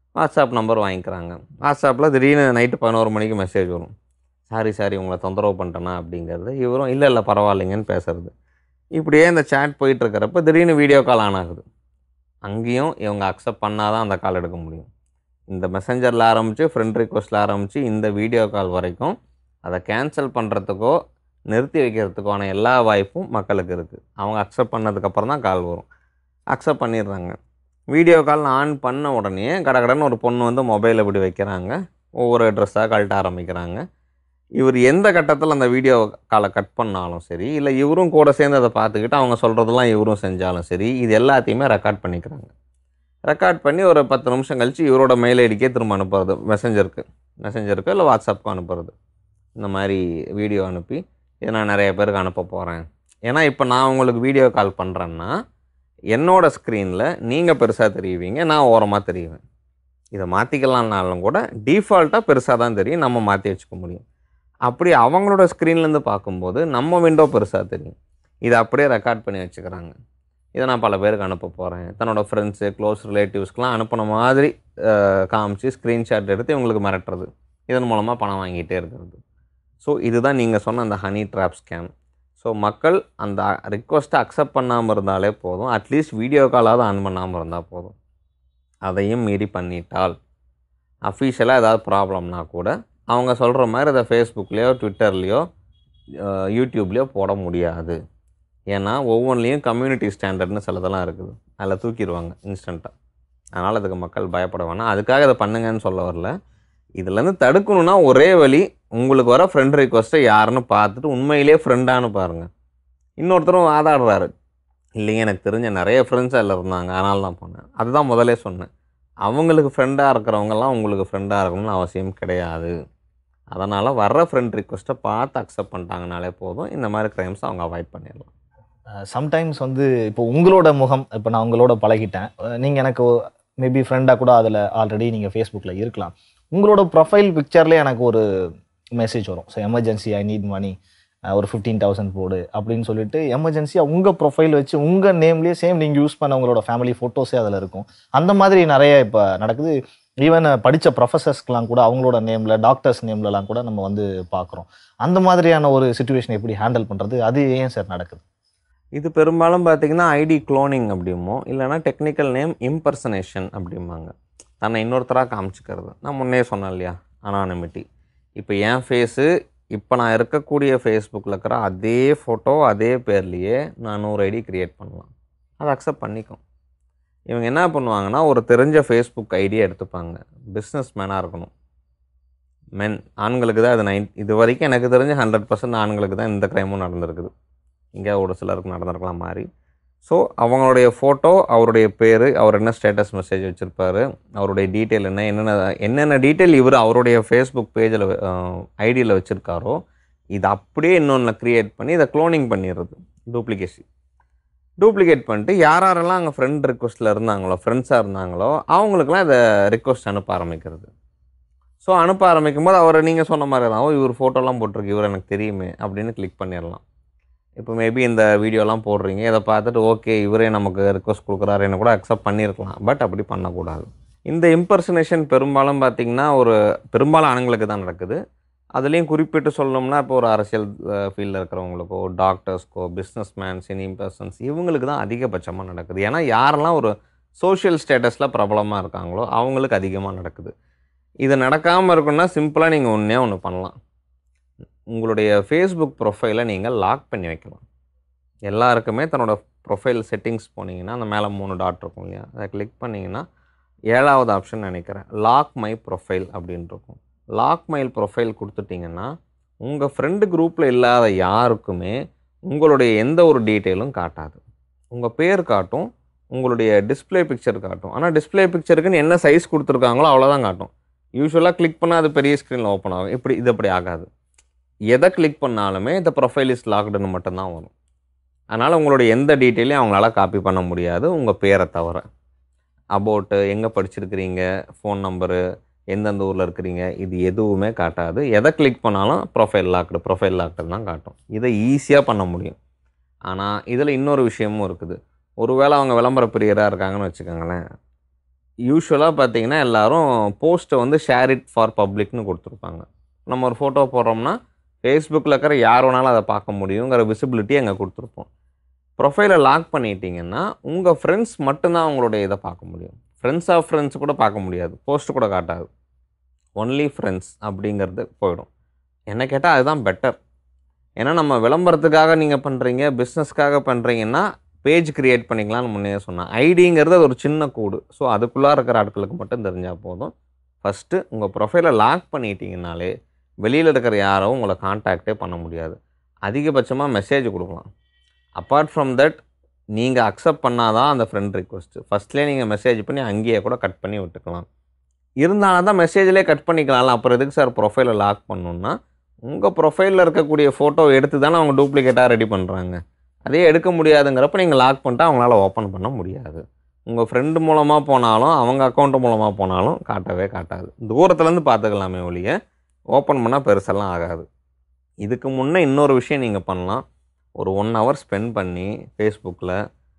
Speaker 2: வாட்ஸ்அப் நம்பர் வாங்கிக்கிறாங்க வாட்ஸ்அப்பில் திடீர்னு நைட்டு பதினோரு மணிக்கு மெசேஜ் வரும் சாரி சாரி உங்களை தொந்தரவு பண்ணிட்டேனா அப்படிங்கிறது இவரும் இல்லை இல்லை பரவாயில்லைங்கன்னு பேசுறது இப்படியே இந்த சேட் போயிட்டுருக்கிறப்ப திடீர்னு வீடியோ கால் ஆன் ஆகுது அங்கேயும் இவங்க அக்செப்ட் பண்ணால் தான் அந்த கால் எடுக்க முடியும் இந்த மெசஞ்சரில் ஆரம்பித்து ஃப்ரெண்ட் ரிக்வஸ்ட்டில் ஆரம்பித்து இந்த வீடியோ கால் வரைக்கும் அதை கேன்சல் பண்ணுறதுக்கோ நிறுத்தி வைக்கிறதுக்கான எல்லா வாய்ப்பும் மக்களுக்கு இருக்குது அவங்க அக்செப்ட் பண்ணதுக்கப்புறம் தான் கால் வரும் அக்செப்ட் பண்ணிடுறாங்க வீடியோ கால் ஆன் பண்ண உடனே கடகடன்னு ஒரு பொண்ணு வந்து மொபைல் இப்படி வைக்கிறாங்க ஒவ்வொரு ட்ரெஸ்ஸாக கழட்ட ஆரம்பிக்கிறாங்க இவர் எந்த கட்டத்தில் அந்த வீடியோ காலை கட் பண்ணாலும் சரி இல்லை இவரும் கூட சேர்ந்து அதை பார்த்துக்கிட்டு அவங்க சொல்கிறதெல்லாம் இவரும் செஞ்சாலும் சரி இது எல்லாத்தையுமே ரெக்கார்ட் பண்ணிக்கிறாங்க ரெக்கார்ட் பண்ணி ஒரு பத்து நிமிஷம் கழித்து இவரோட மெயில் ஐடிக்கே திரும்ப அனுப்புறது மெசஞ்சருக்கு மெசஞ்சருக்கு இல்லை வாட்ஸ்அப்புக்கு அனுப்புறது இந்த மாதிரி வீடியோ அனுப்பி இதை நான் நிறைய பேருக்கு அனுப்ப போகிறேன் ஏன்னா இப்போ நான் உங்களுக்கு வீடியோ கால் பண்ணுறேன்னா என்னோட ஸ்க்ரீனில் நீங்கள் பெருசாக தெரியுவீங்க நான் ஓரமாக தெரியுவேன் இதை மாற்றிக்கலாம்னாலும் கூட டிஃபால்ட்டாக பெருசாக தான் தெரியும் நம்ம மாற்றி வச்சுக்க முடியும் அப்படி அவங்களோட ஸ்க்ரீன்லேருந்து பார்க்கும்போது நம்ம விண்டோ பெருசாக தெரியும் இதை அப்படியே ரெக்கார்ட் பண்ணி வச்சுக்கிறாங்க இதை நான் பல பேருக்கு அனுப்ப போகிறேன் தன்னோட ஃப்ரெண்ட்ஸு க்ளோஸ் ரிலேட்டிவ்ஸ்க்கெலாம் அனுப்பின மாதிரி அஹ், காமிச்சு ஸ்க்ரீன்ஷாட் எடுத்து இவங்களுக்கு மிரட்டுறது இதன் மூலமாக பணம் வாங்கிட்டே இருக்கிறது ஸோ இதுதான் நீங்கள் சொன்ன அந்த ஹனி ட்ராப் ஸ்கேம் ஸோ மக்கள் அந்த ரிக்வஸ்ட்டை அக்செப்ட் பண்ணாமல் இருந்தாலே போதும் அட்லீஸ்ட் வீடியோ காலாவது ஆன் பண்ணாமல் இருந்தால் போதும் அதையும் மீறி பண்ணிட்டால் அஃபீஷியலாக ஏதாவது ப்ராப்ளம்னா கூட அவங்க சொல்கிற மாதிரி அதை ஃபேஸ்புக்லேயோ ட்விட்டர்லேயோ யூடியூப்லேயோ போட முடியாது ஏன்னா ஒவ்வொன்றிலையும் கம்யூனிட்டி ஸ்டாண்டர்ட்னு சிலதெல்லாம் இருக்குது அதில் தூக்கிடுவாங்க இன்ஸ்டண்ட்டாக அதனால் அதுக்கு மக்கள் பயப்பட வேணாம் அதுக்காக இதை பண்ணுங்கன்னு சொல்ல வரல இதுலேருந்து தடுக்கணும்னா ஒரே வழி உங்களுக்கு வர ஃப்ரெண்ட் ரிக்வஸ்ட்டை யாருன்னு பார்த்துட்டு உண்மையிலேயே ஃப்ரெண்டான்னு பாருங்கள் இன்னொருத்தரும் வாதாடுறாரு இல்லைங்க எனக்கு தெரிஞ்ச நிறைய ஃப்ரெண்ட்ஸ் அதில் இருந்தாங்க அதனால தான் போனேன் அதுதான் முதலே சொன்னேன் அவங்களுக்கு ஃப்ரெண்டாக இருக்கிறவங்கலாம் உங்களுக்கு ஃப்ரெண்டாக இருக்கணும்னு அவசியம் கிடையாது அதனால் வர்ற ஃப்ரெண்ட் ரிக்வஸ்ட்டை பார்த்து அக்செப்ட் பண்ணிட்டாங்கனாலே போதும் இந்த மாதிரி க்ரைம்ஸ் அவங்க அவாய்ட் பண்ணிடலாம்
Speaker 3: சம்டைம்ஸ் வந்து இப்போ உங்களோட முகம் இப்போ நான் உங்களோட பழகிட்டேன் நீங்கள் எனக்கு மேபி ஃப்ரெண்டாக கூட அதில் ஆல்ரெடி நீங்கள் ஃபேஸ்புக்கில் இருக்கலாம் உங்களோட ப்ரொஃபைல் பிக்சர்லேயே எனக்கு ஒரு மெசேஜ் வரும் so emergency I need money ஒரு ஃபிஃப்டீன் தௌசண்ட் போடு அப்படின்னு சொல்லிட்டு எமர்ஜென்சியாக உங்கள் ப்ரொஃபைல் வச்சு உங்கள் நேம்லேயே சேம் நீங்கள் யூஸ் பண்ண உங்களோட ஃபேமிலி ஃபோட்டோஸே அதில் இருக்கும் அந்த மாதிரி நிறைய இப்போ நடக்குது ஈவன் படித்த ப்ரொஃபஸர்ஸ்க்கெலாம் கூட அவங்களோட நேமில் டாக்டர்ஸ் நேம்லலாம் கூட நம்ம வந்து பார்க்குறோம் அந்த மாதிரியான ஒரு சுச்சுவேஷன் எப்படி ஹேண்டில் பண்ணுறது அது ஏன் சார் நடக்குது
Speaker 2: இது பெரும்பாலும் பார்த்தீங்கன்னா ஐடி குளோனிங் அப்படிமோ இல்லைன்னா டெக்னிக்கல் நேம் இம்பர்சனேஷன் அப்படிம்பாங்க தன்னை இன்னொருத்தராக காமிச்சிக்கிறது நான் முன்னே சொன்னேன் இல்லையா அனானிமிட்டி இப்போ என் ஃபேஸு இப்போ நான் இருக்கக்கூடிய ஃபேஸ்புக்கில் இருக்கிற அதே ஃபோட்டோ அதே பேர்லேயே நான் நூறு ஐடி க்ரியேட் பண்ணலாம் அதை அக்செப்ட் பண்ணிக்கும் இவங்க என்ன பண்ணுவாங்கன்னா ஒரு தெரிஞ்ச ஃபேஸ்புக் ஐடியை எடுத்துப்பாங்க பிஸ்னஸ் மேனாக இருக்கணும் மென் ஆண்களுக்கு தான் அது நைன் இது வரைக்கும் எனக்கு தெரிஞ்ச ஹண்ட்ரட் பர்சன்ட் ஆண்களுக்கு தான் இந்த க்ரைமும் நடந்திருக்குது இங்கே ஒரு சிலருக்கு நடந்திருக்கலாம் மாதிரி ஸோ அவங்களுடைய ஃபோட்டோ அவருடைய பேர் அவர் என்ன ஸ்டேட்டஸ் மெசேஜ் வச்சுருப்பாரு அவருடைய டீட்டெயில் என்ன என்னென்ன என்னென்ன டீட்டெயில் இவர் அவருடைய ஃபேஸ்புக் பேஜில் ஐடியில் வச்சுருக்காரோ இது அப்படியே இன்னொன்றில் க்ரியேட் பண்ணி இதை க்ளோனிங் பண்ணிடுறது டூப்ளிகேசி டூப்ளிகேட் பண்ணிட்டு யார் யாரெல்லாம் அங்கே ஃப்ரெண்ட் ரிக்வஸ்ட்டில் இருந்தாங்களோ ஃப்ரெண்ட்ஸாக இருந்தாங்களோ அவங்களுக்குலாம் இதை ரிக்வஸ்ட் அனுப்ப ஆரம்பிக்கிறது ஸோ அனுப்ப ஆரம்பிக்கும் போது அவர் நீங்கள் சொன்ன மாதிரி தான் "ஓ, இவர் ஃபோட்டோலாம் போட்டிருக்கு இவர் எனக்கு தெரியுமே அப்படின்னு கிளிக் பண்ணிடலாம் இப்போ மேபி இந்த வீடியோலாம் போடுறீங்க இதை பார்த்துட்டு ஓகே இவரே நமக்கு ரிக்வஸ்ட் கொடுக்குறாருன்னு கூட அக்செப்ட் பண்ணியிருக்கலாம் பட் அப்படி பண்ணக்கூடாது இந்த இம்பர்சனேஷன் பெரும்பாலும் பார்த்திங்கன்னா ஒரு பெரும்பாலும் ஆண்களுக்கு தான் நடக்குது அதுலேயும் குறிப்பிட்டு சொல்லணும்னா இப்போ ஒரு அரசியல் ஃபீல்டில் இருக்கிறவங்களுக்கோ டாக்டர்ஸ்க்கோ பிஸ்னஸ் மேன் சினி பர்சன்ஸ் இவங்களுக்கு தான் அதிகபட்சமாக நடக்குது ஏன்னா யாரெல்லாம் ஒரு சோஷியல் ஸ்டேட்டஸில் பிரபலமாக இருக்காங்களோ அவங்களுக்கு அதிகமாக நடக்குது இது நடக்காமல் இருக்குன்னா சிம்பிளாக நீங்கள் ஒன்றே ஒன்று பண்ணலாம் உங்களுடைய ஃபேஸ்புக் ப்ரொஃபைலை நீங்கள் லாக் பண்ணி வைக்கலாம் எல்லாருக்குமே தன்னோட ப்ரொஃபைல் செட்டிங்ஸ் போனீங்கன்னா அந்த மேலே மூணு டாட் இருக்கும் இல்லையா அதை கிளிக் பண்ணிங்கன்னா ஏழாவது ஆப்ஷன் நினைக்கிறேன் லாக் மை ப்ரொஃபைல் அப்படின்னு இருக்கும் லாக் மை ப்ரொஃபைல் கொடுத்துட்டிங்கன்னா உங்கள் ஃப்ரெண்டு குரூப்பில் இல்லாத யாருக்குமே உங்களுடைய எந்த ஒரு டீட்டெயிலும் காட்டாது உங்கள் பேர் காட்டும் உங்களுடைய டிஸ்ப்ளே பிக்சர் காட்டும் ஆனால் டிஸ்ப்ளே பிக்சருக்குன்னு என்ன சைஸ் கொடுத்துருக்காங்களோ அவ்வளோதான் காட்டும் யூஸ்வலாக கிளிக் பண்ணால் அது பெரிய ஸ்க்ரீனில் ஓப்பன் ஆகும் இப்படி இது அப்படி ஆகாது எதை கிளிக் பண்ணாலுமே இந்த ப்ரொஃபைல் இஸ் லாக்டுன்னு மட்டும்தான் வரும் அதனால் உங்களுடைய எந்த டீட்டெயிலையும் அவங்களால காப்பி பண்ண முடியாது உங்கள் பேரை தவிர அபவுட்டு எங்கே படிச்சிருக்கிறீங்க ஃபோன் நம்பரு எந்தெந்த ஊரில் இருக்கிறீங்க இது எதுவுமே காட்டாது எதை கிளிக் பண்ணாலும் ப்ரொஃபைல் லாக்டு ப்ரொஃபைல் லாக்டு தான் காட்டும் இதை ஈஸியாக பண்ண முடியும் ஆனால் இதில் இன்னொரு விஷயமும் இருக்குது ஒருவேளை அவங்க விளம்பர பிரியராக இருக்காங்கன்னு வச்சுக்கோங்களேன் யூஸ்வலாக பார்த்தீங்கன்னா எல்லாரும் போஸ்ட்டை வந்து ஷேர் இட் ஃபார் பப்ளிக்னு கொடுத்துருப்பாங்க நம்ம ஒரு ஃபோட்டோ போடுறோம்னா ஃபேஸ்புக்கில் இருக்கிற யார் வேணாலும் அதை பார்க்க முடியுங்கிற விசிபிலிட்டி அங்கே கொடுத்துருப்போம் ப்ரொஃபைலை லாக் பண்ணிட்டீங்கன்னா உங்கள் ஃப்ரெண்ட்ஸ் மட்டும்தான் உங்களுடைய இதை பார்க்க முடியும் ஃப்ரெண்ட்ஸ் ஆஃப் ஃப்ரெண்ட்ஸ் கூட பார்க்க முடியாது போஸ்ட் கூட காட்டாது ஒன்லி ஃப்ரெண்ட்ஸ் அப்படிங்கிறது போயிடும் என்ன கேட்டால் அதுதான் பெட்டர் ஏன்னா நம்ம விளம்பரத்துக்காக நீங்கள் பண்ணுறீங்க பிஸ்னஸ்க்காக பண்ணுறீங்கன்னா பேஜ் கிரியேட் பண்ணிக்கலாம்னு முன்னே சொன்னேன் ஐடிங்கிறது அது ஒரு சின்ன கூடு ஸோ அதுக்குள்ளே இருக்கிற ஆட்களுக்கு மட்டும் தெரிஞ்சால் போதும் ஃபஸ்ட்டு உங்கள் ப்ரொஃபைலை லாக் பண்ணிட்டீங்கனாலே வெளியில் இருக்கிற யாரும் உங்களை காண்டாக்டே பண்ண முடியாது அதிகபட்சமாக மெசேஜ் கொடுக்கலாம் அப்பார்ட் ஃப்ரம் தட் நீங்கள் அக்செப்ட் பண்ணாதான் அந்த ஃப்ரெண்ட் ரிக்வஸ்ட்டு ஃபஸ்ட்லேயே நீங்கள் மெசேஜ் பண்ணி அங்கேயே கூட கட் பண்ணி விட்டுக்கலாம் இருந்தாலும் தான் மெசேஜ்லேயே கட் பண்ணிக்கலாம்ல அப்புறம் எதுக்கு சார் ப்ரொஃபைலை லாக் பண்ணணுன்னா உங்கள் ப்ரொஃபைலில் இருக்கக்கூடிய ஃபோட்டோ எடுத்து தானே அவங்க டூப்ளிகேட்டாக ரெடி பண்ணுறாங்க அதே எடுக்க முடியாதுங்கிறப்ப நீங்கள் லாக் பண்ணிட்டா அவங்களால ஓப்பன் பண்ண முடியாது உங்கள் ஃப்ரெண்டு மூலமாக போனாலும் அவங்க அக்கௌண்ட் மூலமாக போனாலும் காட்டவே காட்டாது தூரத்துலேருந்து பார்த்துக்கலாமே ஒழிய ஓப்பன் பண்ணால் பெருசெல்லாம் ஆகாது இதுக்கு முன்னே இன்னொரு விஷயம் நீங்கள் பண்ணலாம் ஒரு ஒன் ஹவர் ஸ்பெண்ட் பண்ணி ஃபேஸ்புக்கில்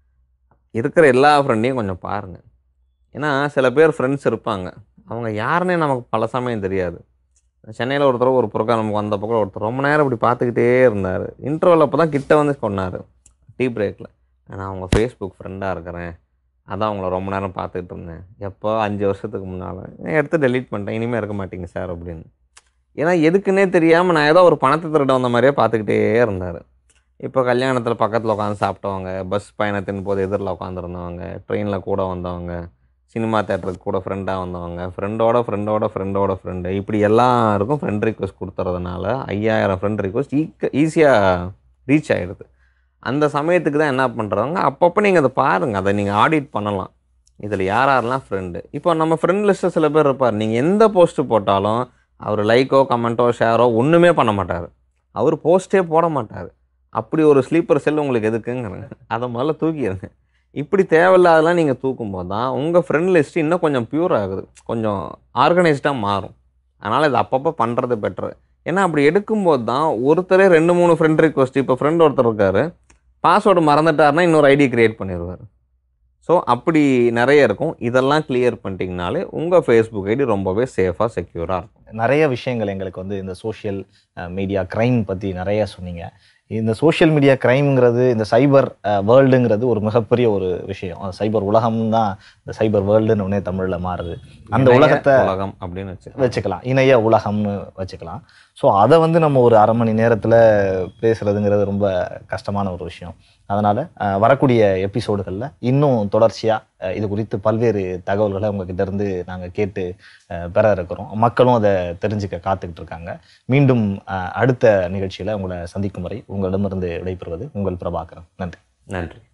Speaker 2: இருக்கிற எல்லா ஃப்ரெண்டையும் கொஞ்சம் பாருங்கள் ஏன்னா சில பேர் ஃப்ரெண்ட்ஸ் இருப்பாங்க அவங்க யாருன்னே நமக்கு பல சமயம் தெரியாது சென்னையில் ஒருத்தர் ஒரு ப்ரோக்ராம் நமக்கு வந்தப்போ கூட ஒருத்தர் ரொம்ப நேரம் இப்படி பார்த்துக்கிட்டே இருந்தார் இன்டர்வல் அப்போ தான் கிட்ட வந்து சொன்னார் டீ பிரேக்கில் நான் அவங்க ஃபேஸ்புக் ஃப்ரெண்டாக இருக்கிறேன் அதான் அவங்கள ரொம்ப நேரம் பார்த்துக்கிட்டு இருந்தேன் எப்போ அஞ்சு வருஷத்துக்கு முன்னால் எடுத்து டெலீட் பண்ணிட்டேன் இனிமேல் இருக்க மாட்டீங்க சார் அப்படின்னு ஏன்னா எதுக்குன்னே தெரியாமல் நான் ஏதோ ஒரு பணத்தை திருட வந்த மாதிரியே பார்த்துக்கிட்டே இருந்தார் இப்போ கல்யாணத்தில் பக்கத்தில் உட்காந்து சாப்பிட்டவங்க பஸ் பயணத்தின் போது எதிரில் உட்காந்துருந்தவங்க ட்ரெயினில் கூட வந்தவங்க சினிமா தேட்டருக்கு கூட ஃப்ரெண்டாக வந்தவங்க ஃப்ரெண்டோட ஃப்ரெண்டோட ஃப்ரெண்டோட ஃப்ரெண்டு இப்படி எல்லாருக்கும் ஃப்ரெண்ட் ரிக்வஸ்ட் கொடுத்துறதுனால ஐயாயிரம் ஃப்ரெண்ட் ரிக்வஸ்ட் ஈக்க ஈஸியாக ரீச் ஆகிடுது அந்த சமயத்துக்கு தான் என்ன பண்ணுறாங்க அப்பப்போ நீங்கள் அதை பாருங்கள் அதை நீங்கள் ஆடிட் பண்ணலாம் இதில் யார் யாரெல்லாம் ஃப்ரெண்டு இப்போ நம்ம ஃப்ரெண்ட் லிஸ்ட்டில் சில பேர் இருப்பார் நீங்கள் எந்த போஸ்ட்டு போட்டாலும் அவர் லைக்கோ கமெண்ட்டோ ஷேரோ ஒன்றுமே பண்ண மாட்டார் அவர் போஸ்ட்டே போட மாட்டார் அப்படி ஒரு ஸ்லீப்பர் செல் உங்களுக்கு எதுக்குங்கிறேன் அதை முதல்ல தூக்கிடுங்க இப்படி தேவையில்லாதெல்லாம் நீங்கள் தூக்கும்போது தான் உங்கள் ஃப்ரெண்ட் லிஸ்ட் இன்னும் கொஞ்சம் பியூர் ஆகுது கொஞ்சம் ஆர்கனைஸ்டாக மாறும் அதனால் இது அப்பப்போ பண்ணுறது பெட்ரு ஏன்னா அப்படி எடுக்கும்போது தான் ஒருத்தரே ரெண்டு மூணு ஃப்ரெண்ட் ரிக்வஸ்ட் இப்போ ஃப்ரெண்ட் ஒருத்தர் இருக்கார் பாஸ்வேர்டு மறந்துட்டாருன்னா இன்னொரு ஐடி கிரியேட் பண்ணிடுவார் ஸோ அப்படி நிறைய இருக்கும் இதெல்லாம் கிளியர் பண்ணிட்டீங்கனாலே உங்கள் ஃபேஸ்புக் ஐடி ரொம்பவே சேஃபாக செக்யூராக இருக்கும்
Speaker 3: நிறைய விஷயங்கள் எங்களுக்கு வந்து இந்த சோஷியல் மீடியா க்ரைம் பற்றி நிறைய சொன்னீங்க இந்த சோஷியல் மீடியா க்ரைம்ங்கிறது இந்த சைபர் வேர்ல்டுங்கிறது ஒரு மிகப்பெரிய ஒரு விஷயம் சைபர் உலகம் தான் இந்த சைபர் வேர்ல்டுன்னு ஒன்னே தமிழில் மாறுது அந்த
Speaker 2: இணைய
Speaker 3: உலகத்தை
Speaker 2: உலகம் அப்படின்னு வச்சு
Speaker 3: வச்சுக்கலாம் இணைய உலகம்னு வச்சுக்கலாம் ஸோ அதை வந்து நம்ம ஒரு அரை மணி நேரத்தில் பேசுறதுங்கிறது ரொம்ப கஷ்டமான ஒரு விஷயம் அதனால் வரக்கூடிய எபிசோடுகளில் இன்னும் தொடர்ச்சியாக இது குறித்து பல்வேறு தகவல்களை உங்ககிட்ட இருந்து நாங்கள் கேட்டு அஹ், பெற இருக்கிறோம் மக்களும் அதை தெரிஞ்சுக்க காத்துக்கிட்டு இருக்காங்க மீண்டும் அஹ், அடுத்த நிகழ்ச்சியில் உங்களை சந்திக்கும் வரை உங்களிடமிருந்து விடைபெறுவது உங்கள் பிரபாகரன் நன்றி
Speaker 2: நன்றி